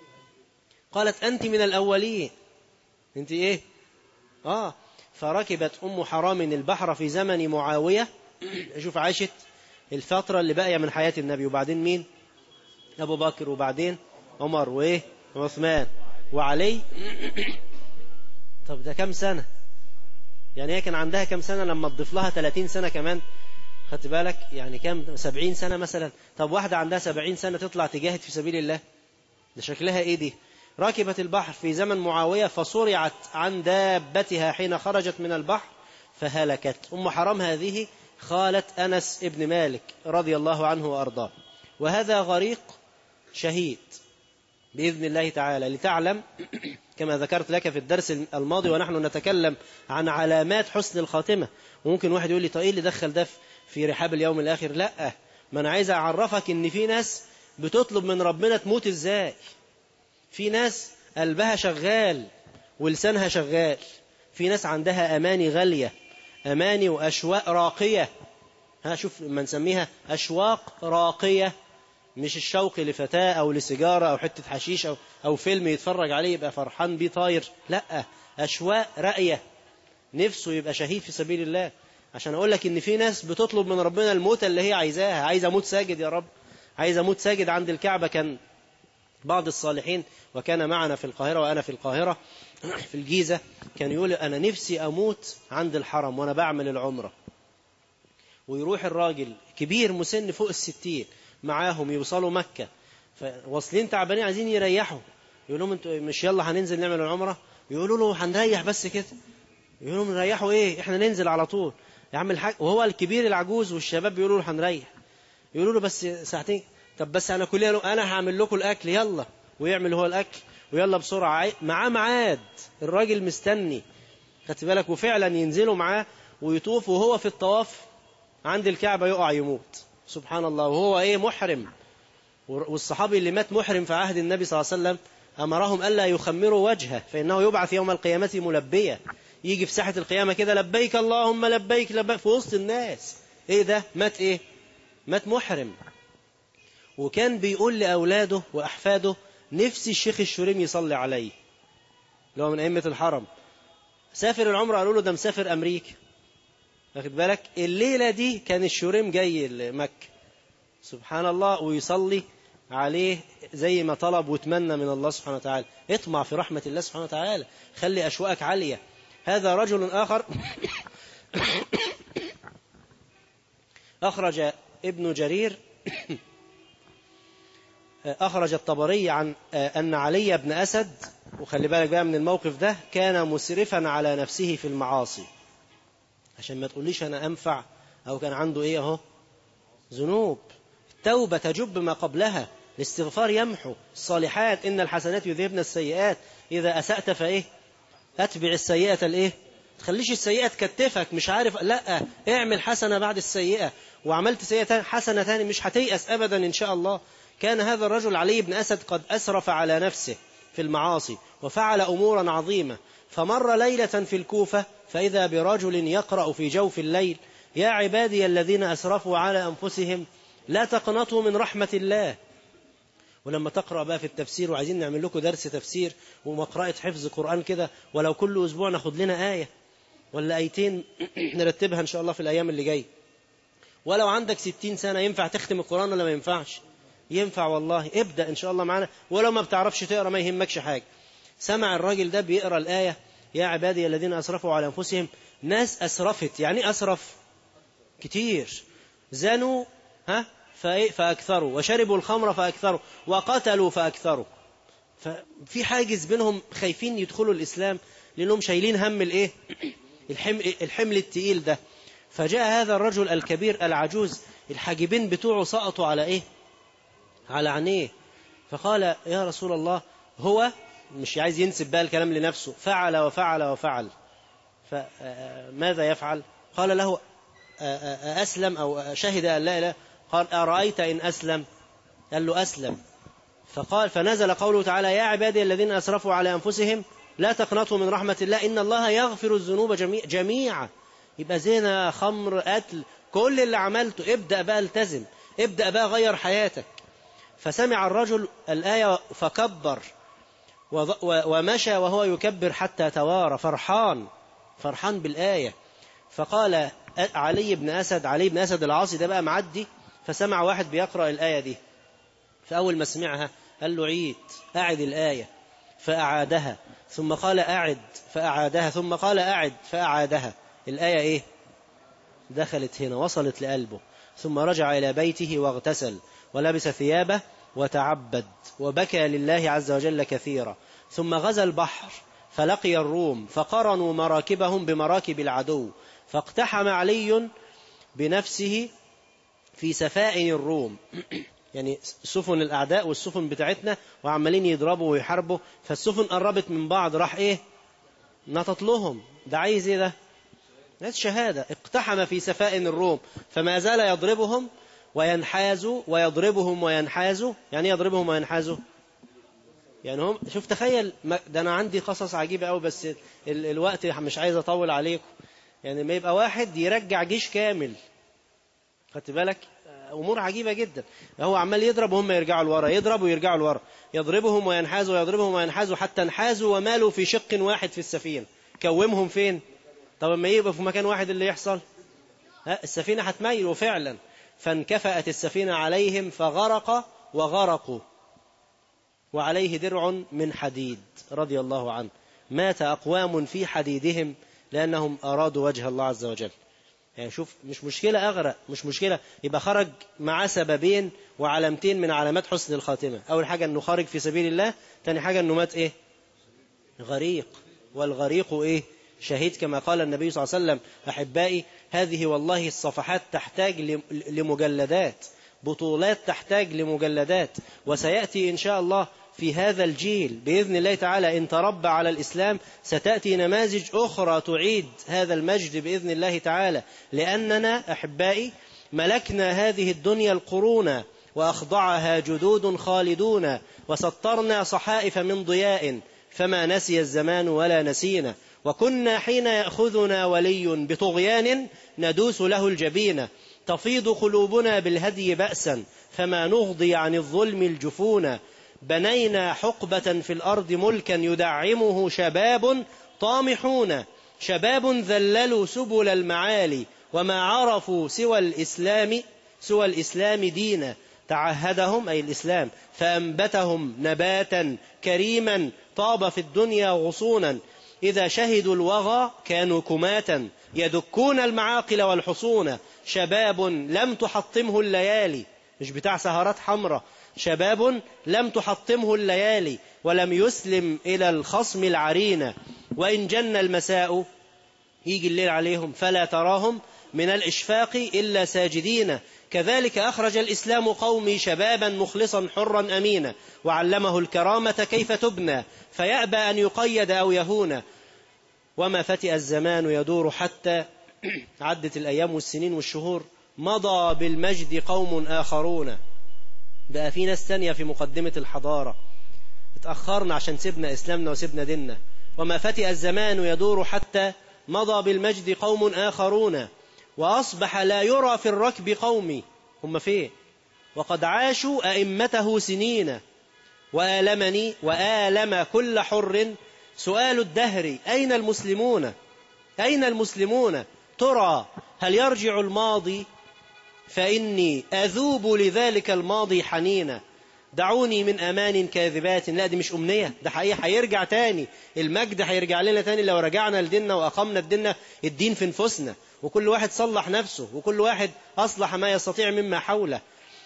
قالت أنت من الأولين أنت إيه آه فركبت أم حرام البحر في زمن معاوية شوف عاشت الفترة اللي باقية من حياة النبي وبعدين مين أبو بكر وبعدين عمر وإيه وعثمان وعلي طب ده كم سنة يعني هي كان عندها كم سنة لما تضيف لها 30 سنة كمان خدت بالك يعني كم 70 سنة مثلا طب واحدة عندها 70 سنة تطلع تجاهد في سبيل الله ده شكلها ايه دي ركبت البحر في زمن معاوية فصرعت عن دابتها حين خرجت من البحر فهلكت أم حرام هذه خالة أنس ابن مالك رضي الله عنه وأرضاه وهذا غريق شهيد بإذن الله تعالى لتعلم كما ذكرت لك في الدرس الماضي ونحن نتكلم عن علامات حسن الخاتمة وممكن واحد يقول لي طيب ايه اللي دخل ده في رحاب اليوم الآخر لا ما أنا عايز أعرفك إن في ناس بتطلب من ربنا تموت إزاي في ناس قلبها شغال ولسانها شغال في ناس عندها أماني غالية أماني وأشواق راقية ها شوف ما نسميها أشواق راقية مش الشوق لفتاة أو لسيجارة أو حتة حشيش أو, أو فيلم يتفرج عليه يبقى فرحان بيه طاير لا أشواق رأية نفسه يبقى شهيد في سبيل الله عشان أقول لك إن في ناس بتطلب من ربنا الموت اللي هي عايزاها عايزة موت ساجد يا رب عايزة موت ساجد عند الكعبة كان بعض الصالحين وكان معنا في القاهرة وأنا في القاهرة في الجيزة كان يقول أنا نفسي أموت عند الحرم وأنا بعمل العمرة ويروح الراجل كبير مسن فوق الستين معاهم يوصلوا مكة فواصلين تعبانين عايزين يريحوا يقول لهم انتوا مش يلا هننزل نعمل العمرة يقولوا له هنريح بس كده يقولوا لهم نريحوا ايه احنا ننزل على طول يا عم الحاج وهو الكبير العجوز والشباب بيقولوا له هنريح يقولوا له بس ساعتين طب بس انا كل يوم انا هعمل لكم الاكل يلا ويعمل هو الاكل ويلا بسرعه معاه ميعاد الراجل مستني خدت بالك وفعلا ينزلوا معاه ويطوف وهو في الطواف عند الكعبه يقع يموت سبحان الله وهو ايه محرم والصحابي اللي مات محرم في عهد النبي صلى الله عليه وسلم امرهم الا يخمروا وجهه فانه يبعث يوم القيامه ملبيا يجي في ساحه القيامه كده لبيك اللهم لبيك لبيك في وسط الناس ايه ده مات ايه مات محرم وكان بيقول لاولاده واحفاده نفسي الشيخ الشريم يصلي عليه اللي هو من ائمه الحرم سافر العمره قالوا له ده مسافر امريكا واخد بالك الليله دي كان الشريم جاي مكه سبحان الله ويصلي عليه زي ما طلب وتمنى من الله سبحانه وتعالى اطمع في رحمة الله سبحانه وتعالى خلي أشواءك عالية هذا رجل آخر أخرج ابن جرير أخرج الطبري عن أن علي بن أسد وخلي بالك بقى من الموقف ده كان مسرفا على نفسه في المعاصي عشان ما تقوليش أنا أنفع أو كان عنده إيه أهو ذنوب التوبة تجب ما قبلها الاستغفار يمحو الصالحات إن الحسنات يذهبن السيئات إذا أسأت فإيه أتبع السيئة الإيه تخليش السيئة تكتفك مش عارف لا اعمل حسنة بعد السيئة وعملت سيئة حسنة ثاني مش هتيأس أبدا إن شاء الله كان هذا الرجل علي بن أسد قد أسرف على نفسه في المعاصي وفعل أمورا عظيمة فمر ليلة في الكوفة فإذا برجل يقرأ في جوف الليل يا عبادي الذين أسرفوا على أنفسهم لا تقنطوا من رحمة الله ولما تقرأ بقى في التفسير وعايزين نعمل لكم درس تفسير ومقرأة حفظ قرآن كده ولو كل أسبوع ناخد لنا آية ولا آيتين نرتبها إن شاء الله في الأيام اللي جاية ولو عندك ستين سنة ينفع تختم القرآن ولا ما ينفعش ينفع والله ابدأ إن شاء الله معنا ولو ما بتعرفش تقرأ ما يهمكش حاجة سمع الراجل ده بيقرأ الآية يا عبادي الذين أسرفوا على أنفسهم ناس أسرفت يعني أسرف كتير زنوا ها فأكثروا وشربوا الخمر فأكثروا وقتلوا فأكثروا ففي حاجز بينهم خايفين يدخلوا الإسلام لأنهم شايلين هم الإيه الحمل, الحمل التقيل ده فجاء هذا الرجل الكبير العجوز الحاجبين بتوعه سقطوا على إيه على عينيه فقال يا رسول الله هو مش عايز ينسب بقى الكلام لنفسه فعل وفعل وفعل فماذا يفعل قال له أسلم أو شهد أن لا إله قال أرأيت إن أسلم قال له أسلم فقال فنزل قوله تعالى يا عبادي الذين أسرفوا على أنفسهم لا تقنطوا من رحمة الله إن الله يغفر الذنوب جميع جميعا يبقى زنا خمر قتل كل اللي عملته ابدأ بقى التزم ابدأ بقى غير حياتك فسمع الرجل الآية فكبر ومشى وهو يكبر حتى توارى فرحان فرحان بالآية فقال علي بن أسد علي بن أسد العاصي ده بقى معدي فسمع واحد بيقرأ الآية دي فأول ما سمعها قال له عيد أعد الآية فأعادها ثم قال أعد فأعادها ثم قال أعد فأعادها الآية إيه دخلت هنا وصلت لقلبه ثم رجع إلى بيته واغتسل ولبس ثيابه وتعبد وبكى لله عز وجل كثيرا ثم غزا البحر فلقي الروم فقرنوا مراكبهم بمراكب العدو فاقتحم علي بنفسه في سفائن الروم يعني سفن الأعداء والسفن بتاعتنا وعمالين يضربوا ويحاربوا فالسفن قربت من بعض راح إيه نطط لهم ده عايز إيه ده ده شهادة اقتحم في سفائن الروم فما زال يضربهم وينحازوا ويضربهم وينحازوا يعني يضربهم وينحازوا يعني هم شوف تخيل ده أنا عندي قصص عجيبة أوي بس ال الوقت مش عايز أطول عليكم يعني ما يبقى واحد يرجع جيش كامل خدت بالك امور عجيبه جدا هو عمال يضرب وهم يرجعوا لورا يضرب ويرجعوا لورا يضربهم وينحازوا ويضربهم وينحازوا حتى انحازوا ومالوا في شق واحد في السفينه كومهم فين طب ما يبقى في مكان واحد اللي يحصل ها السفينه هتميل وفعلا فانكفأت السفينه عليهم فغرق وغرقوا وعليه درع من حديد رضي الله عنه مات أقوام في حديدهم لأنهم أرادوا وجه الله عز وجل يعني شوف مش مشكلة أغرق مش مشكلة يبقى خرج مع سببين وعلامتين من علامات حسن الخاتمة أول حاجة أنه خارج في سبيل الله تاني حاجة أنه مات إيه غريق والغريق إيه شهيد كما قال النبي صلى الله عليه وسلم أحبائي هذه والله الصفحات تحتاج لمجلدات بطولات تحتاج لمجلدات وسيأتي إن شاء الله في هذا الجيل بإذن الله تعالى إن تربى على الإسلام ستأتي نماذج أخرى تعيد هذا المجد بإذن الله تعالى لأننا أحبائي ملكنا هذه الدنيا القرون وأخضعها جدود خالدون وسطرنا صحائف من ضياء فما نسي الزمان ولا نسينا وكنا حين يأخذنا ولي بطغيان ندوس له الجبين تفيض قلوبنا بالهدي بأسا فما نغضي عن الظلم الجفون بنينا حقبة في الأرض ملكا يدعمه شباب طامحون شباب ذللوا سبل المعالي وما عرفوا سوى الإسلام سوى الإسلام دينا تعهدهم أي الإسلام فأنبتهم نباتا كريما طاب في الدنيا غصونا إذا شهدوا الوغى كانوا كماتا يدكون المعاقل والحصون شباب لم تحطمه الليالي مش بتاع سهرات حمراء شباب لم تحطمه الليالي ولم يسلم إلى الخصم العرينة وإن جن المساء يجي الليل عليهم فلا تراهم من الإشفاق إلا ساجدين كذلك أخرج الإسلام قومي شبابا مخلصا حرا أمينا وعلمه الكرامة كيف تبنى فيأبى أن يقيد أو يهون وما فتئ الزمان يدور حتى عدت الأيام والسنين والشهور مضى بالمجد قوم آخرون بقى في ناس تانية في مقدمة الحضارة اتأخرنا عشان سيبنا إسلامنا وسيبنا ديننا وما فتئ الزمان يدور حتى مضى بالمجد قوم آخرون وأصبح لا يرى في الركب قومي هم فين وقد عاشوا أئمته سنين وآلمني وآلم كل حر سؤال الدهر أين المسلمون أين المسلمون ترى هل يرجع الماضي فإني أذوب لذلك الماضي حنينا دعوني من أمان كاذبات لا دي مش أمنية ده حقيقة هيرجع تاني المجد هيرجع لنا تاني لو رجعنا لديننا وأقمنا الدين الدين في نفوسنا وكل واحد صلح نفسه وكل واحد أصلح ما يستطيع مما حوله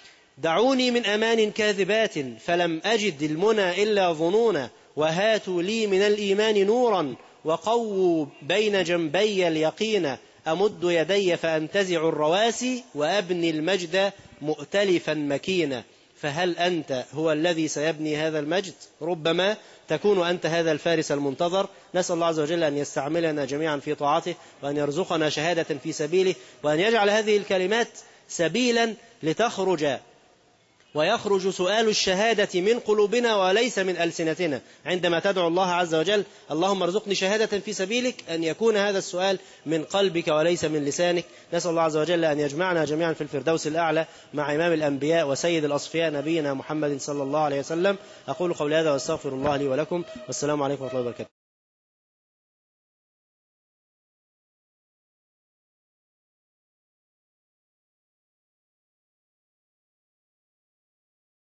دعوني من أمان كاذبات فلم أجد المنى إلا ظنونا وهاتوا لي من الإيمان نورا وقووا بين جنبي اليقين أمد يدي فأنتزع الرواسي وأبني المجد مؤتلفا مكينا فهل أنت هو الذي سيبني هذا المجد ربما تكون أنت هذا الفارس المنتظر نسأل الله عز وجل أن يستعملنا جميعا في طاعته وأن يرزقنا شهادة في سبيله وأن يجعل هذه الكلمات سبيلا لتخرج ويخرج سؤال الشهادة من قلوبنا وليس من ألسنتنا عندما تدعو الله عز وجل اللهم ارزقني شهادة في سبيلك أن يكون هذا السؤال من قلبك وليس من لسانك نسأل الله عز وجل أن يجمعنا جميعا في الفردوس الأعلى مع إمام الأنبياء وسيد الأصفياء نبينا محمد صلى الله عليه وسلم أقول قولي هذا واستغفر الله لي ولكم والسلام عليكم ورحمة الله وبركاته